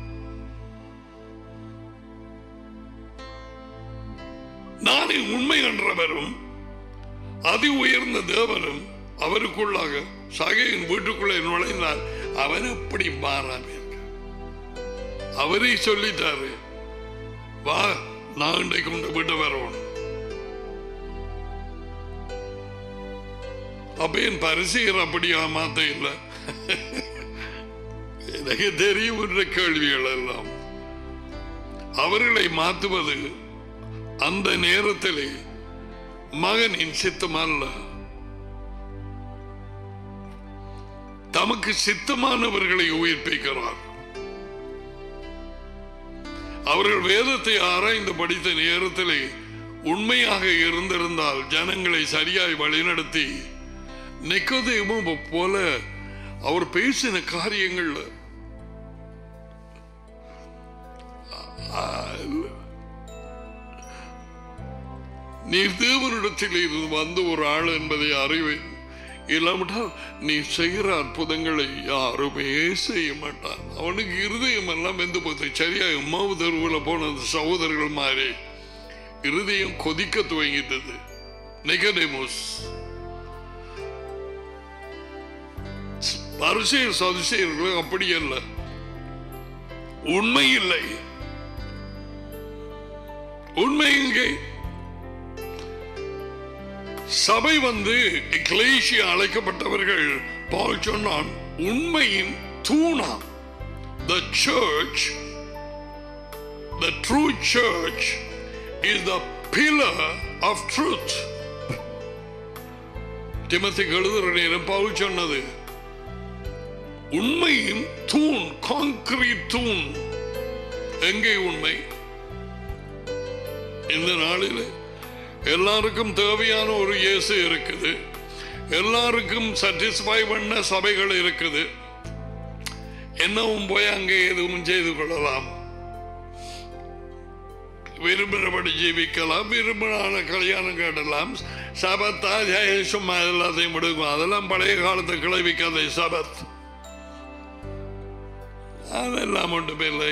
நானே உண்மை என்றவரும் அதி உயர்ந்த தேவனும் அவருக்குள்ளாக சகையின் வீட்டுக்குள்ளே நுழைந்தால் அவன் எப்படி மாறாம இருக்க அவரே சொல்லிட்டாரு வா நான் இன்றைக்கு கொண்டு விட்டு வரணும் அப்ப என் பரிசீகர் அப்படியா மாத்த இல்லை எனக்கு தெரியும் என்ற கேள்விகள் எல்லாம் அவர்களை மாற்றுவது அந்த நேரத்திலே மகனின் சித்தம் அல்ல தமக்கு சித்தமானவர்களை உயிர்ப்பிக்கிறார் அவர்கள் வேதத்தை ஆராய்ந்து படித்த நேரத்திலே உண்மையாக இருந்திருந்தால் ஜனங்களை சரியாய் வழிநடத்தி நிக்கோதேமும் போல அவர் பேசின காரியங்கள்ல நீ தேவனிடத்தில் இருந்து வந்த ஒரு ஆள் என்பதை அறிவேன் இல்லாவிட்டால் நீ செய்கிற அற்புதங்களை யாருமே செய்ய மாட்டான் அவனுக்கு இருதயம் எல்லாம் வெந்து போச்சு சரியா உமாவு தெருவில் போன அந்த சகோதரர்கள் மாதிரி இருதயம் கொதிக்க துவங்கிட்டது நிகடேமோஸ் பரிசெயர் சதிசெயர்கள் அப்படி அல்ல உண்மை இல்லை உண்மை இங்கே சபை வந்து எக்லேசியா அழைக்கப்பட்டவர்கள் பால் சொன்னான் உண்மையின் தூணா the church the true church is the pillar of truth திமத்துக்கு எழுதுற நேரம் பவுல் சொன்னது உண்மையின் தூண் கான்கிரீட் தூண் எங்கே உண்மை இந்த நாளில் எல்லாருக்கும் தேவையான ஒரு இயேசு இருக்குது எல்லாருக்கும் சாட்டிஸ்ஃபை பண்ண சபைகள் இருக்குது என்னவும் போய் அங்கே எதுவும் செய்து கொள்ளலாம் விரும்பினபடி ஜீவிக்கலாம் விரும்பினான கல்யாணம் கேட்டலாம் சபத்தா ஜெய சும்மா எல்லாத்தையும் விடுக்கும் அதெல்லாம் பழைய காலத்து கிளவி கதை சபத் அதெல்லாம் ஒன்றும் இல்லை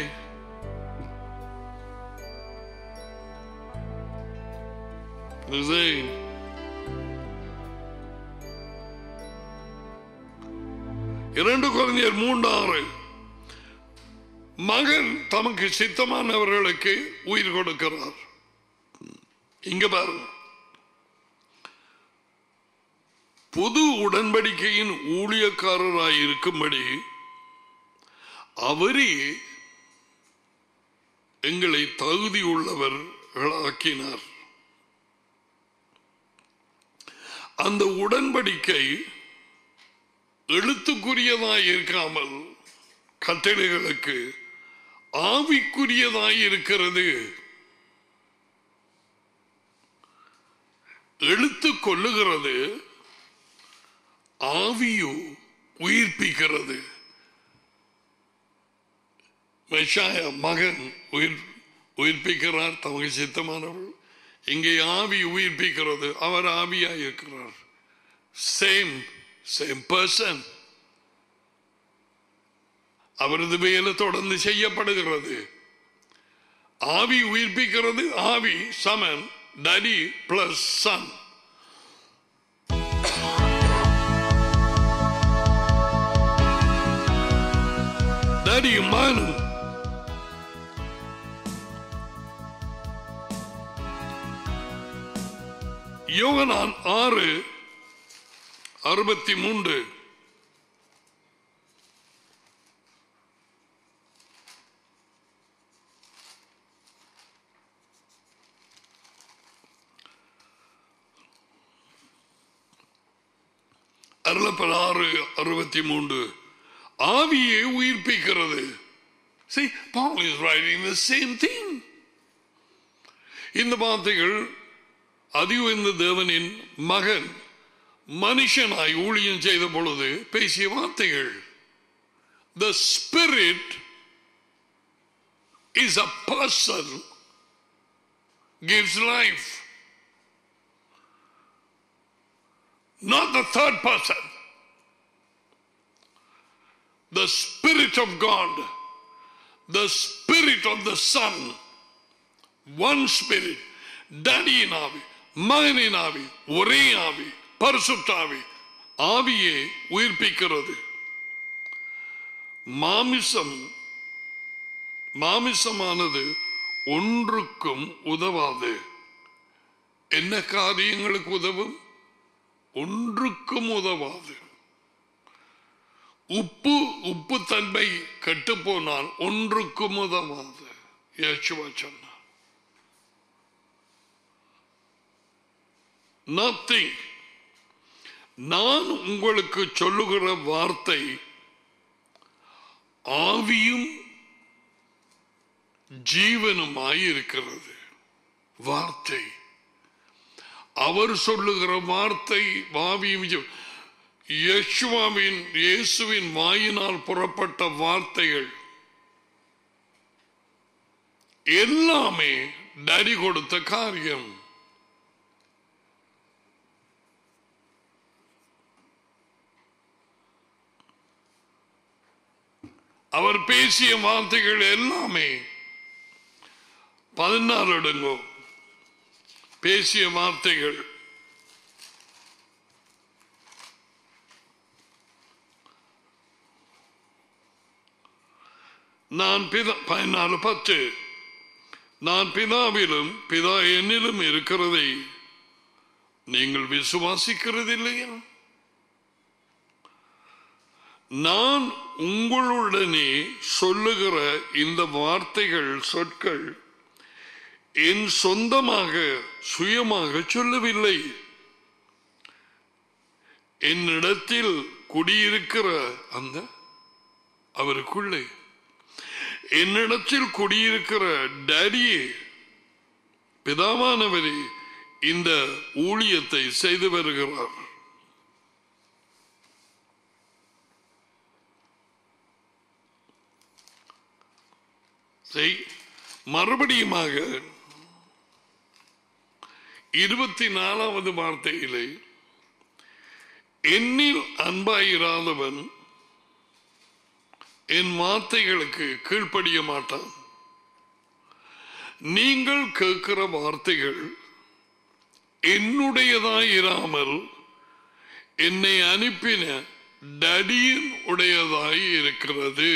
இது இரண்டு குழந்தையர் மூன்று ஆறு மகன் தமக்கு சித்தமானவர்களுக்கு உயிர் கொடுக்கிறார் இங்க பாருங்க புது உடன்படிக்கையின் ஊழியக்காரராய் இருக்கும்படி அவரே எங்களை தகுதி உள்ளவர்களாக்கினார் அந்த உடன்படிக்கை எழுத்துக்குரியதாய் இருக்காமல் கட்டளைகளுக்கு ஆவிக்குரியதாய் இருக்கிறது எழுத்து கொள்ளுகிறது ஆவியோ உயிர்ப்பிக்கிறது மெஷாய மகன் உயிர் உயிர்ப்பிக்கிறார் தமக்கு சித்தமானவள் இங்கே ஆவி உயிர்ப்பிக்கிறது அவர் ஆவியாய் இருக்கிறார் சேம் சேம் பர்சன் அவரது வேலை தொடர்ந்து செய்யப்படுகிறது ஆவி உயிர்ப்பிக்கிறது ஆவி சமன் டடி பிளஸ் சன் டடியும் மகனும் யோகனான் ஆறு அறுபத்தி மூன்று அருளப்பல் ஆறு அறுபத்தி மூன்று ஆவியை உயிர்ப்பிக்கிறது See, Paul is writing the same thing. இந்த வார்த்தைகள் அதிவுந்த தேவனின் மகன் மனுஷனாய் ஊழியம் செய்த பொழுது பேசிய வார்த்தைகள் the spirit is a person gives life not the third person the spirit of god the spirit of the son one spirit டடியின் ஆவி மகனின் ஆவி ஒரே ஆவி பரிசுத்தாவி ஆவியே உயிர்ப்பிக்கிறது மாமிசம் மாமிசமானது ஒன்றுக்கும் உதவாது என்ன காரியங்களுக்கு உதவும் ஒன்றுக்கும் உதவாது உப்பு உப்பு தன்மை கெட்டு போனால் ஒன்றுக்கும் உதவாது இயேசுவா சொன்னார் நத்திங் நான் உங்களுக்கு சொல்லுகிற வார்த்தை ஆவியும் ஜீவனுமாய் இருக்கிறது வார்த்தை அவர் சொல்லுகிற வார்த்தை ஆவியும் ஜீவ- யேசுவாவின் இயேசுவின் வாயினால் புறப்பட்ட வார்த்தைகள் எல்லாமே டரி கொடுத்த காரியம் அவர் பேசிய வார்த்தைகள் எல்லாமே பதினாறு எடுங்கோ பேசிய வார்த்தைகள் நான் பிதா பதினாலு பத்து நான் பிதாவிலும் பிதா என்னிலும் இருக்கிறதை நீங்கள் விசுவாசிக்கிறதில்லையா நான் உங்களுடனே சொல்லுகிற இந்த வார்த்தைகள் சொற்கள் என் சொந்தமாக சுயமாக சொல்லவில்லை என்னிடத்தில் குடியிருக்கிற அந்த அவருக்குள்ளே என்னிடத்தில் குடியிருக்கிற டேடியே பிதாவானவரே இந்த ஊழியத்தை செய்து வருகிறார் செய் மறுபடியுமாக இருபத்தி நாலாவது வார்த்தையிலே என்னில் அன்பாயிராதவன் என் வார்த்தைகளுக்கு கீழ்ப்படிய மாட்டான் நீங்கள் கேட்கிற வார்த்தைகள் என்னுடையதாயிராமல் என்னை அனுப்பின டடியின் உடையதாய் இருக்கிறது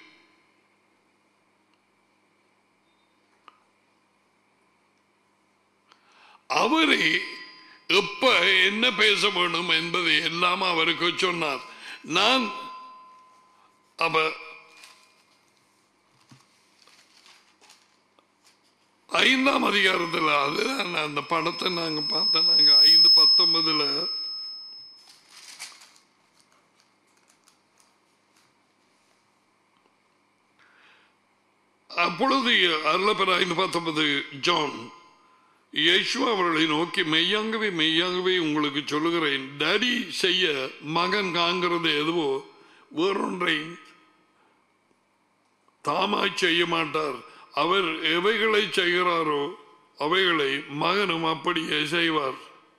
அவரே எப்ப என்ன பேச வேண்டும் என்பதை எல்லாம் அவருக்கு சொன்னார் நான் அவ ஐந்தாம் அதிகாரத்தில் அது அந்த படத்தை நாங்க பார்த்தோம் நாங்க ஐந்து பத்தொன்பதுல அப்பொழுது அருளப்பெற ஐந்து பத்தொன்பது ஜான் இயேசு அவர்களை நோக்கி மெய்யாகவே மெய்யாகவே உங்களுக்கு சொல்லுகிறேன் டடி செய்ய மகன் காண்கிறது எதுவோ வேறொன்றை தாமாய் செய்ய மாட்டார் அவர் எவைகளை செய்கிறாரோ அவைகளை மகனும் அப்படியே செய்வார்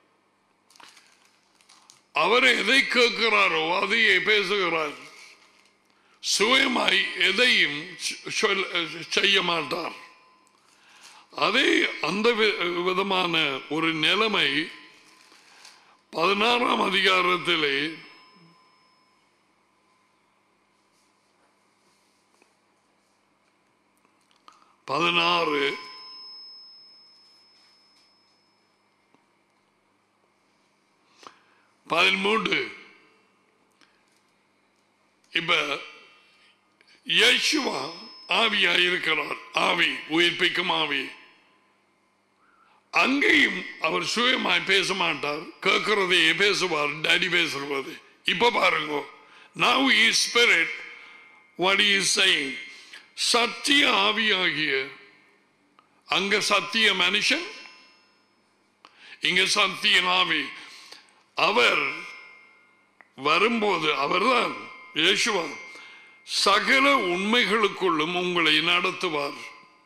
அவர் எதை கேட்கிறாரோ அதையே பேசுகிறார் சுயமாய் எதையும் சொல்- செய்ய மாட்டார் அதே அந்த வி- விதமான ஒரு நிலைமை பதினாறாம் அதிகாரத்திலே பதினாறு பதிமூன்று இப்ப யேசுவா ஆவியா இருக்கிறார் ஆவி உயிர்ப்பிக்கும் ஆவி அங்கேயும் அவர் சுயமாய் பேச மாட்டார் கேட்கிறதையே பேசுவார் டாடி பேசுறது இப்ப பாருங்க now he is spirit what he is saying சத்திய ஆவியாகிய அங்க சத்திய மனுஷன் இங்க சத்திய ஆவி அவர் வரும்போது அவர்தான் இயேசுவா சகல உண்மைகளுக்குள்ளும் உங்களை நடத்துவார்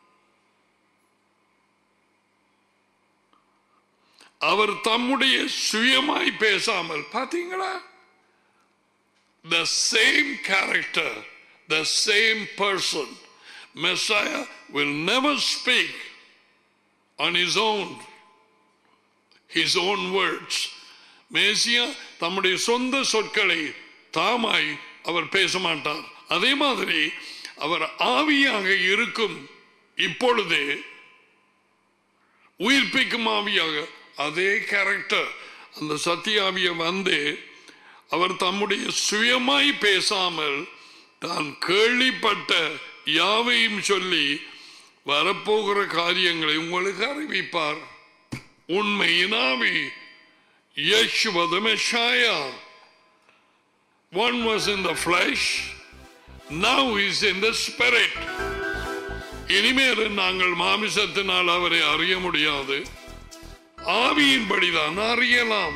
அவர் தம்முடைய சுயமாய் பேசாமல் பாத்தீங்களா the same character the same person messiah will never speak on his own his own words மேசியா தம்முடைய சொந்த சொற்களை தாமாய் அவர் பேச மாட்டார் அதே மாதிரி அவர் ஆவியாக இருக்கும் இப்பொழுதே உயிர்ப்பிக்கும் ஆவியாக அதே கேரக்டர் அந்த சத்தியாவிய வந்து அவர் தம்முடைய சுயமாய் பேசாமல் தான் கேள்விப்பட்ட யாவையும் சொல்லி வரப்போகிற காரியங்களை உங்களுக்கு அறிவிப்பார் உண்மையின் ஆவி Yeshua the Messiah. One was in the flesh, now he's in the spirit. இனிமேல் நாங்கள் மாமிசத்தினால் அவரை அறிய முடியாது ஆவியின்படிதான் அறியலாம்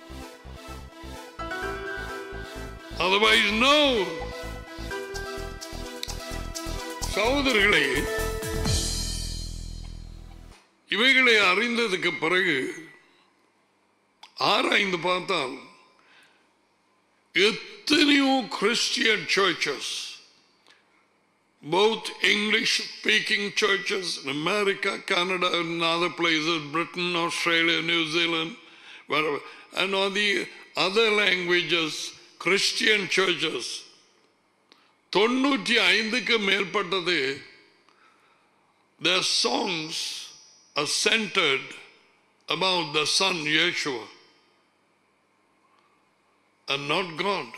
otherwise no சகோதரர்களே இவைகளை அறிந்ததுக்கு பிறகு ஆராய்ந்து பார்த்தால் எத்தனையோ Christian churches both English speaking churches in America, Canada, and other places, Britain, Australia, New Zealand, wherever, and all the other languages, Christian churches. தொண்ணூற்றி ஐந்துக்கு மேற்பட்டது their songs are centered about the son Yeshua and not God.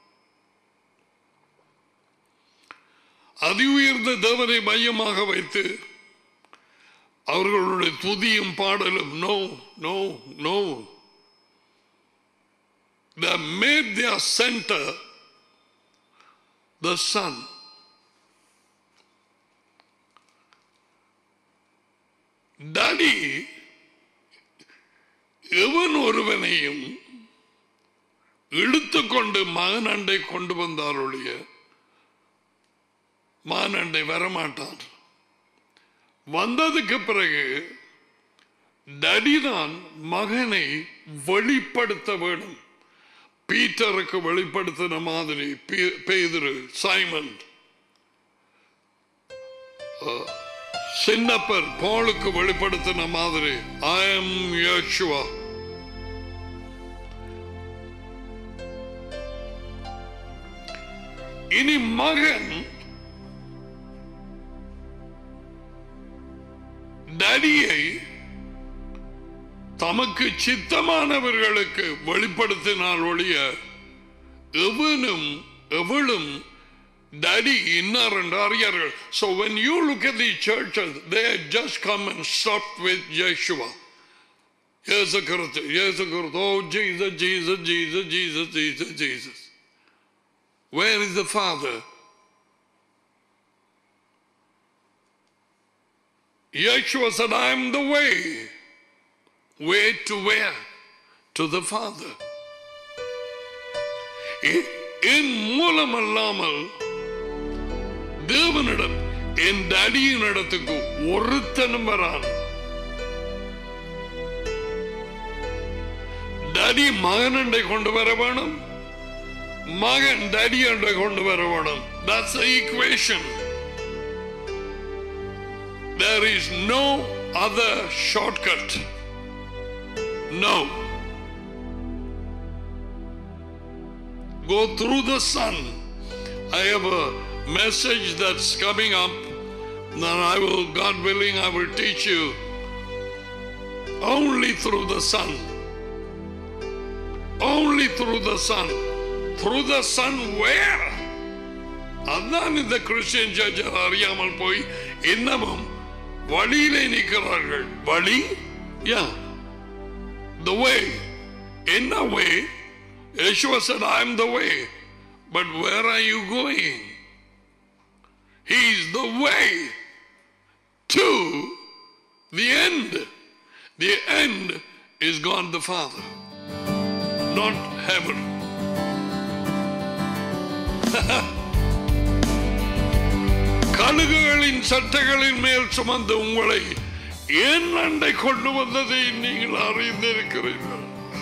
அதி உயர்ந்த தேவனை மையமாக வைத்து அவர்களுடைய துதியும் பாடலும் no no no they made their center the sun. Daddy எவன் ஒருவனையும் இழுத்துக்கொண்டு மகன் அண்டை கொண்டு வந்தார் ஒழிய மகன் அண்டை வரமாட்டான் வந்ததுக்கு பிறகு டடிதான் மகனை வெளிப்படுத்த வேணும் பீட்டருக்கு வெளிப்படுத்தின மாதிரி பே- பேதுரு சைமன் அஹ், சின்னப்பர் பாலுக்கு வெளிப்படுத்தின மாதிரி ஐ எம் யோசுவா இனி மகன் டடியை தமக்கு சித்தமானவர்களுக்கு வெளிப்படுத்தினார் ஒழிய எவனும் எவளும் daddy இன்னார் என்று அறியார்கள் so when you look at the churches they just come and stop with Yeshua இயேசு கிறிஸ்து இயேசு கிறிஸ்து oh Jesus Jesus Jesus Jesus Jesus Jesus where is the father Yeshua said I am the way way to where to the father எ- என் மூலம் அல்லாமல் தேவனிடம் என் அடியின் இடத்துக்கு ஒருத்தனும் வரான் daddy மகனண்டை கொண்டு வர வேணும் மகன் டடி அண்டை கொண்டு வர வேணும் that's the equation there is no other shortcut no go through the sun. I have a message that's coming up that I will, God willing, I will teach you only through the sun. Only through the sun. Through the sun where? அதான் இந்த Christian search அறியாமல் போய் இன்னமும் வழியிலே நிற்கிறார்கள் வழி யா the way in the way Yeshua said, I am the way. But where are you going? He's the way to the end. The end is God the Father, not heaven. கழுகுகளின் சட்டைகளின் மேல் சுமந்து உங்களை என் அண்டை கொண்டு வந்ததை நீங்கள் அறிந்திருக்கிறீர்கள்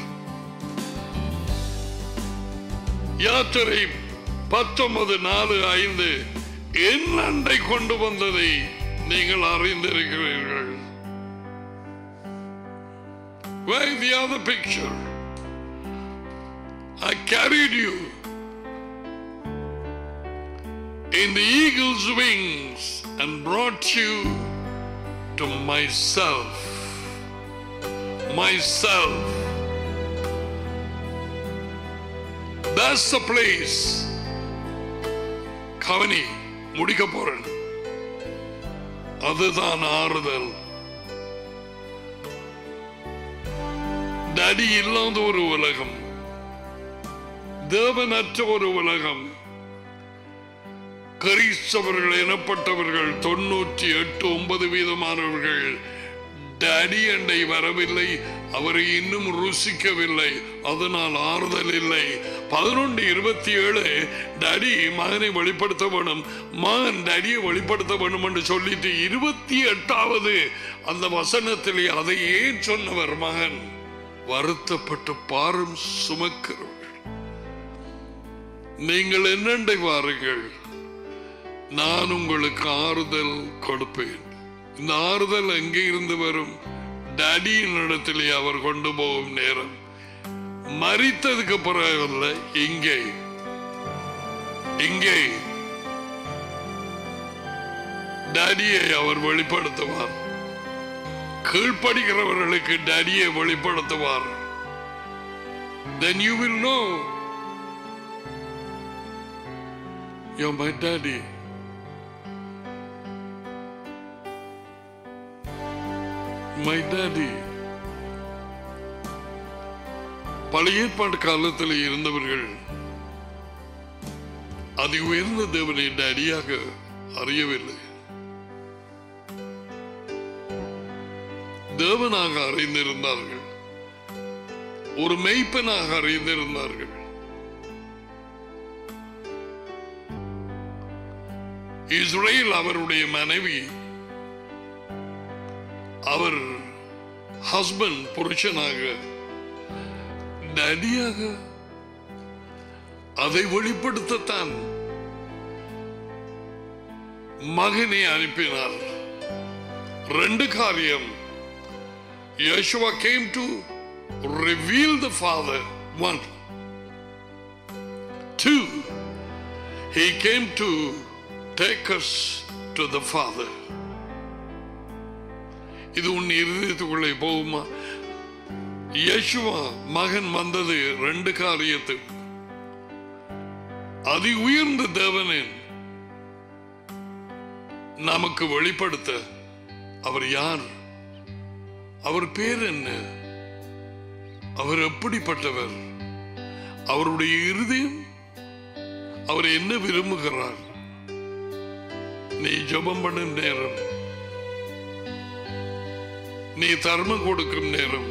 யாத்திரை பத்தொன்பது நாலு ஐந்து என் அண்டை கொண்டு வந்ததை நீங்கள் அறிந்திருக்கிறீர்கள் Why the other picture? I carried you in the eagle's wings and brought you to myself. Myself. That's the place. கவனி முடிக்க போறேன் அதுதான் ஆறுதல் நடி இல்லாத ஒரு உலகம் தேவனற்ற ஒரு உலகம் கிறிஸ்தவர்கள் எனப்பட்டவர்கள் தொண்ணூற்றி எட்டு ஒன்பது வீதமானவர்கள் டடி அண்டை வரவில்லை அவரை இன்னும் ருசிக்கவில்லை அதனால் ஆறுதல் இல்லை பதினொன்று இருபத்தி ஏழு டடி மகனை வெளிப்படுத்த வேணும் மகன் டடியை வெளிப்படுத்த வேணும் என்று சொல்லிட்டு இருபத்தி எட்டாவது அந்த வசனத்திலே அதை ஏன் சொன்னவர் மகன் வருத்தப்பட்டு பாரம் சுமக்கிறவர்கள் நீங்கள் என்னண்டை வாருங்கள் நான் உங்களுக்கு ஆறுதல் கொடுப்பேன் இந்த ஆறுதல் எங்கே இருந்து வரும் டடியின் இடத்திலே அவர் கொண்டு போகும் நேரம் மறித்ததுக்கு பிறகு இங்கே இங்கே டடியை அவர் வெளிப்படுத்துவார் கீழ்ப்படுகிறவர்களுக்கு டடியை வெளிப்படுத்துவார் then you will know you're my daddy my daddy பழைய ஏற்பாட்டு காலத்தில் இருந்தவர்கள் அதி உயர்ந்த தேவனை அடியாக அறியவில்லை தேவனாக அறிந்திருந்தார்கள் ஒரு மெய்ப்பனாக அறிந்திருந்தார்கள் இஸ்ரேல் அவருடைய மனைவி அவர் ஹஸ்பண்ட் புருஷனாக டடியாக அதை வெளிப்படுத்தத்தான் மகனை அனுப்பினார் ரெண்டு காரியம் Yeshua came to reveal the Father. One. Two. He came to take us to the Father. இது உன் இருதயத்துக்குள்ளே போகுமா யேசுவா மகன் வந்தது ரெண்டு காரியத்து அதி உயர்ந்த தேவனின் நமக்கு வெளிப்படுத்த அவர் யார் அவர் பேர் என்ன அவர் எப்படிப்பட்டவர் அவருடைய இருதயம் அவர் என்ன விரும்புகிறார் நீ ஜெபம் பண்ணும் நேரம் நீ தர்மம் கொடுக்கும் நேரம்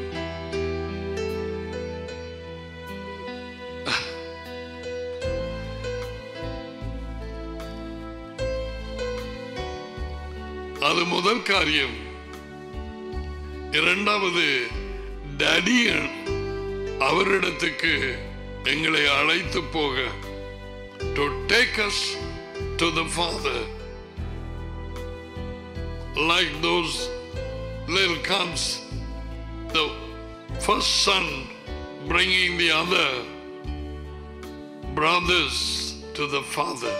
அது முதல் காரியம் இரண்டாவது டடி அவரிடத்துக்கு எங்களை அழைத்து போக to take us to the father like those little comes the first son bringing the other brothers to the father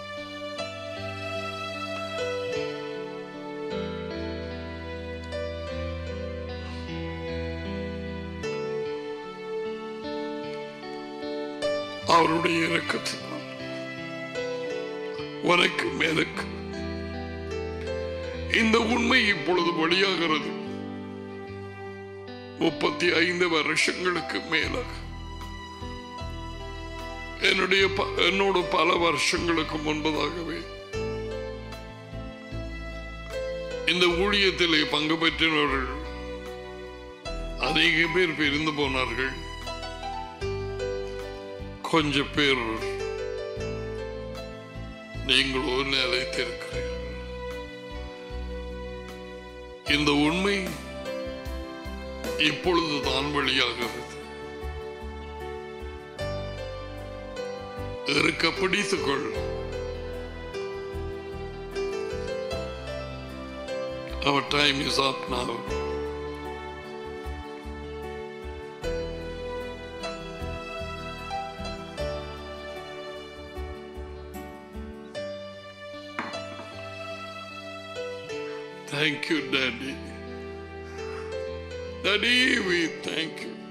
அவருடைய இறக்கத்தினால் உனக்கு எனக்கு இந்த உண்மை இப்பொழுது வெளியாகிறது முப்பத்தி ஐந்து வருஷங்களுக்கு மேலாக என்னுடைய ப- என்னோட பல வருஷங்களுக்கு முன்பதாகவே இந்த ஊழியத்திலே பங்கு பெற்றவர்கள் அநேக பேர் பிரிந்து போனார்கள் கொஞ்ச பேர் நீங்களோ நிலைத்திருக்கிறீர்கள் இந்த உண்மை இப்பொழுது தான் வெளியாகிறது இருக்க பிடித்துக் கொள் Our time is up now. Thank you, Daddy. Daddy, we thank you.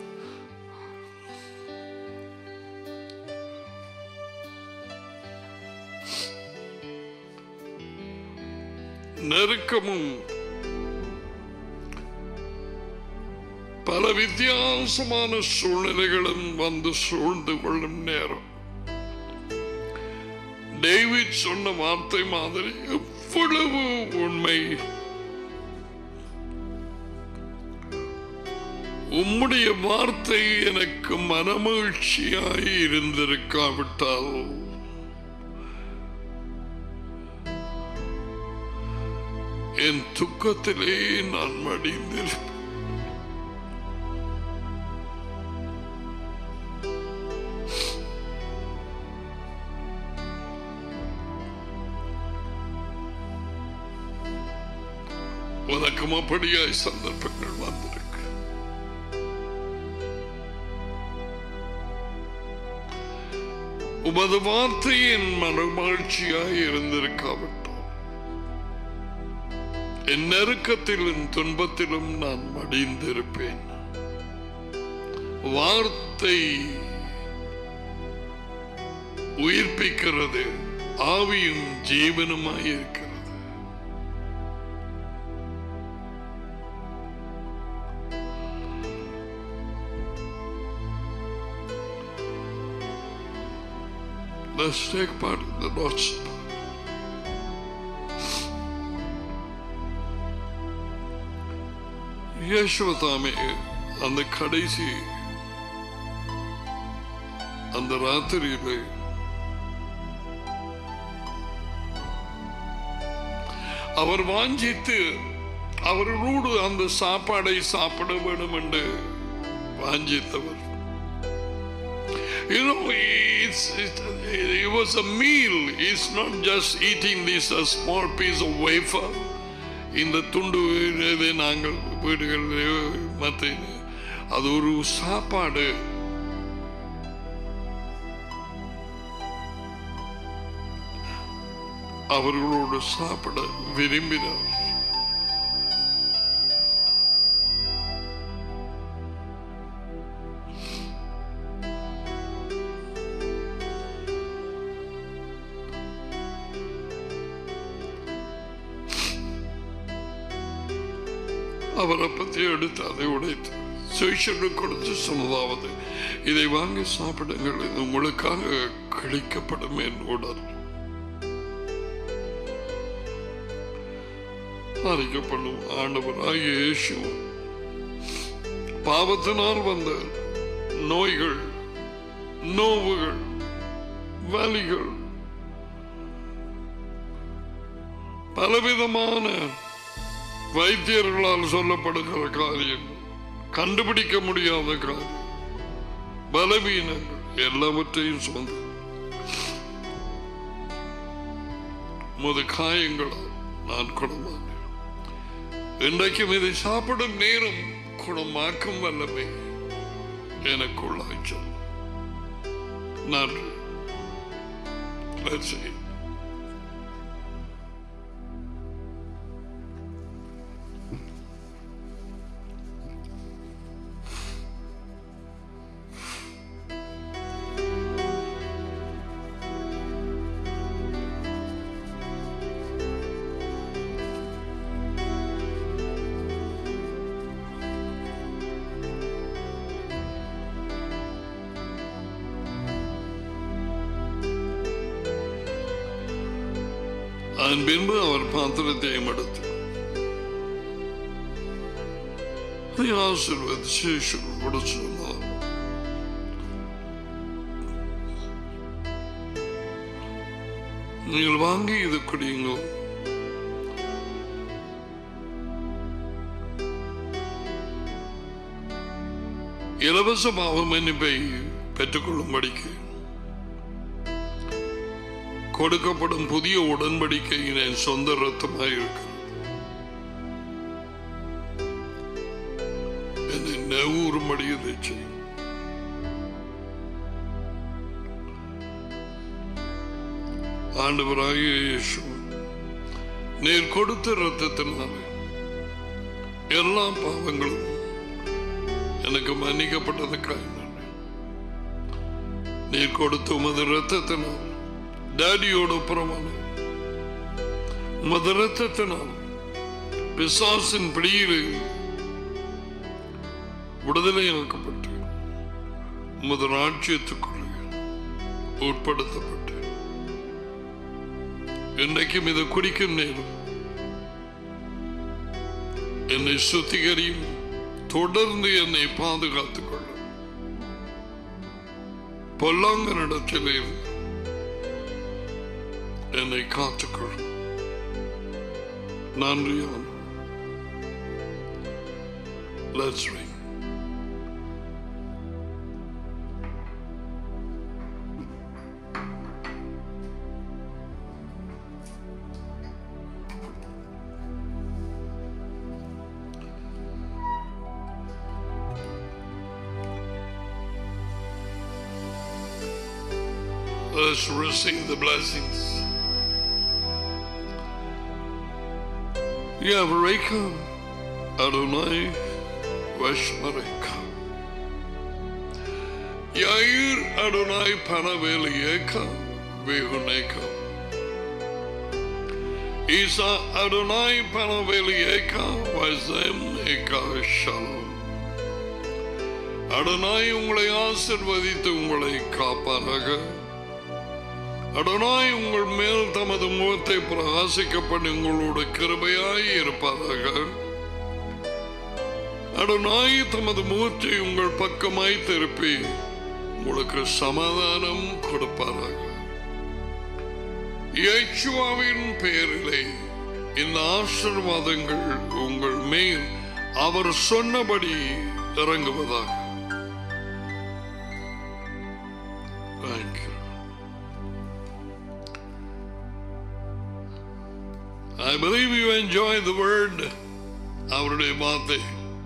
நெருக்கமும் பல வித்தியாசமான சூழ்நிலைகளும் வந்து சூழ்ந்து கொள்ளும் நேரம் டேவிட் சொன்ன வார்த்தை மாதிரி எவ்வளவு உண்மை உம்முடைய வார்த்தை எனக்கு மனமகிழ்ச்சியாய் இருந்திருக்காவிட்டால் என் துக்கத்திலே நான் மடிந்திருப்பேன் உனக்கும் அப்படியாய் சந்தர்ப்பங்கள் வந்திருக்கு உமது வார்த்தை என் மனமகிழ்ச்சியாய் இருந்திருக்காவிட்டால் என் நெருக்கத்திலும் துன்பத்திலும் நான் மடிந்திருப்பேன் வார்த்தை உயிர்ப்பிக்கிறது ஆவியும் ஜீவனுமாய் இருக்கிறது Let's take part in the Lord's Supper. இயேசுவ தாமே அந்த கடைசி அந்த ராத்திரியில அவர் வாஞ்சித்து அவர்களோடு அந்த சாப்பாடை சாப்பிட வேண்டும் என்று வாஞ்சித்தவர் You know, it's, it, it was a meal. It's not just eating this a small piece of wafer. இந்த துண்டு இதை நாங்கள் வீடுகளில் மற்ற அது ஒரு சாப்பாடு அவர்களோடு சாப்பிட விரும்பினார் அவர் அப்பத்தை எடுத்து அதை உடைத்து சுவிஷனுக்கு கொடுத்து சொன்னதாவது இதை வாங்கி சாப்பிடுங்கள் இது உங்களுக்காக கழிக்கப்படும் என் உடல் அறிக்கப்படும் ஆண்டவராகிய இயேசு பாவத்தினால் வந்த நோய்கள் நோவுகள் வலிகள் பலவிதமான வைத்தியர்களால் சொல்லப்படுகிற காரியம் கண்டுபிடிக்க முடியாத காரியம் பலவீனங்கள் எல்லாவற்றையும் சொந்த முது காயங்களால் நான் குணமானேன் இன்றைக்கும் இதை சாப்பிடும் நேரம் குணமாக்கும் வல்லமை எனக்குள்ளாய்ச்சல் நன்றி Let's see. அதன் பின்பு அவர் பாத்திரத்தையும் எடுத்து அதை ஆசீர்வதித்து சிஷ்யர்கள் கூட சொன்னார் நீங்கள் வாங்கி இது குடியுங்கள் இலவச பாவ மன்னிப்பை பெற்றுக்கொள்ளும்படிக்கு கொடுக்கப்படும் புதிய உடன்படிக்கையின் என் சொந்த ரத்தமாக இருக்கு என்னை நெவுறும்படி இதை செய்யும் ஆண்டவராகிய இயேசு நீர் கொடுத்த ரத்தத்தினாலே எல்லா பாவங்களும் எனக்கு மன்னிக்கப்பட்டதுக்காக நன்றி. நீர் கொடுத்த உமது ரத்தத்தினால் டாடியோட புறமான உமது ரத்தத்தினால் பிசாசின் பிடியில் விடுதலையாக்கப்பட்டு உமது ராட்சியத்துக்குள்ளே உட்படுத்தப்பட்டு இன்றைக்கும் இதை குடிக்கும் நேரம் என்னை சுத்திகரியும் தொடர்ந்து என்னை பாதுகாத்துக் கொள்ளும் பொல்லாங்கனிடத்தில் இருந்து என்னை காத்துக்கொள்ளும் நன்றியான் Let's ring. Let's receive the blessings. Yavareka Adonai Vashmareka. Yair Adonai Panavelieka Vihuneka. Isa Adonai Panavelieka Vazem Eka Shalom. Adonai உங்களை ஆசிர்வதித்து உங்களை காப்பாராக அடனாய் உங்கள் மேல் தமது முகத்தை பிரகாசிக்க பண்ணி உங்களோட கிருபையாய் இருப்பாராக அடனாய் தமது முகத்தை உங்கள் பக்கமாய் திருப்பி உங்களுக்கு சமாதானம் கொடுப்பாராக இயேசுவாவின் பெயரிலே இந்த ஆசீர்வாதங்கள் உங்கள் மேல் அவர் சொன்னபடி இறங்குவதாக Thank you. I believe you enjoy the word அவருடைய வார்த்தை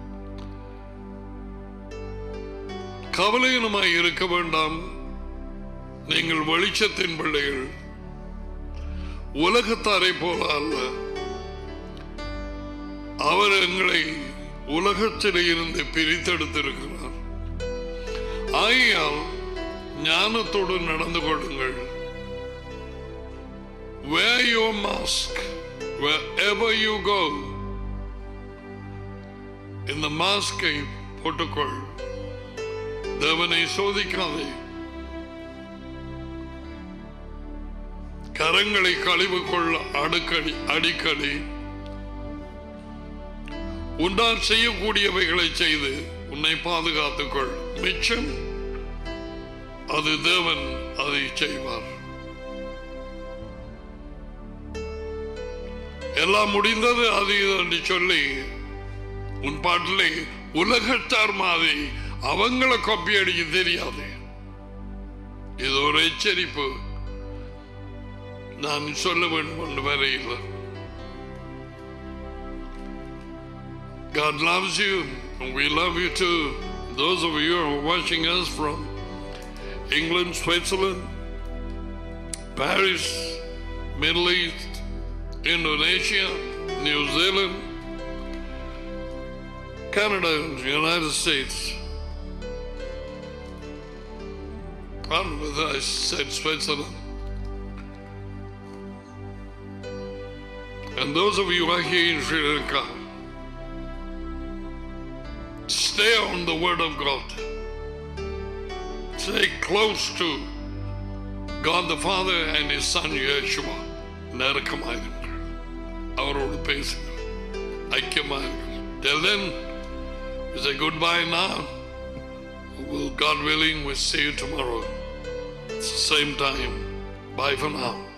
கவலையினமாய் இருக்க வேண்டாம் நீங்கள் வெளிச்சத்தின் பிள்ளைகள் உலகத்தாரை போல அல்ல அவர் எங்களை உலகத்திலே இருந்து பிரித்தெடுத்திருக்கிறார் ஆகையால் ஞானத்தோடு நடந்து கொள்ளுங்கள் wear your mask wherever you go இந்த மாஸ்கை போட்டுக்கொள் தேவனை சோதிக்காதே கரங்களை கழிவு கொள்ள அடுக்கடி அடிக்கடி உன்னால் செய்யக்கூடியவைகளை செய்து உன்னை பாதுகாத்துக் கொள் மிச்சம் அது தேவன் அதை செய்வார் எல்லாம் முடிந்தது அது இது என்று சொல்லி உன் பாட்டிலே உலகத்தார் மாதிரி அவங்கள கொப்பி அடிக்க தெரியாது இது ஒரு எச்சரிப்பு நான் சொல்ல வேண்டும் என்று வரையில் God loves you and we love you too. Those of you who are watching us from England, Switzerland, Paris, Middle East, Indonesia, New Zealand, Canada, and the United States. I don't know whether I said Switzerland. And those of you who are here in Sri Lanka, stay on the Word of God. Stay close to God the Father and His Son Yeshua. நெருக்கமாயிருங்கள் அவரோடு பேசுங்கள் ஐக்கியமாயிருங்கள் Till then, we say goodbye now. Will God willing, we'll see you tomorrow. It's the same time. Bye for now.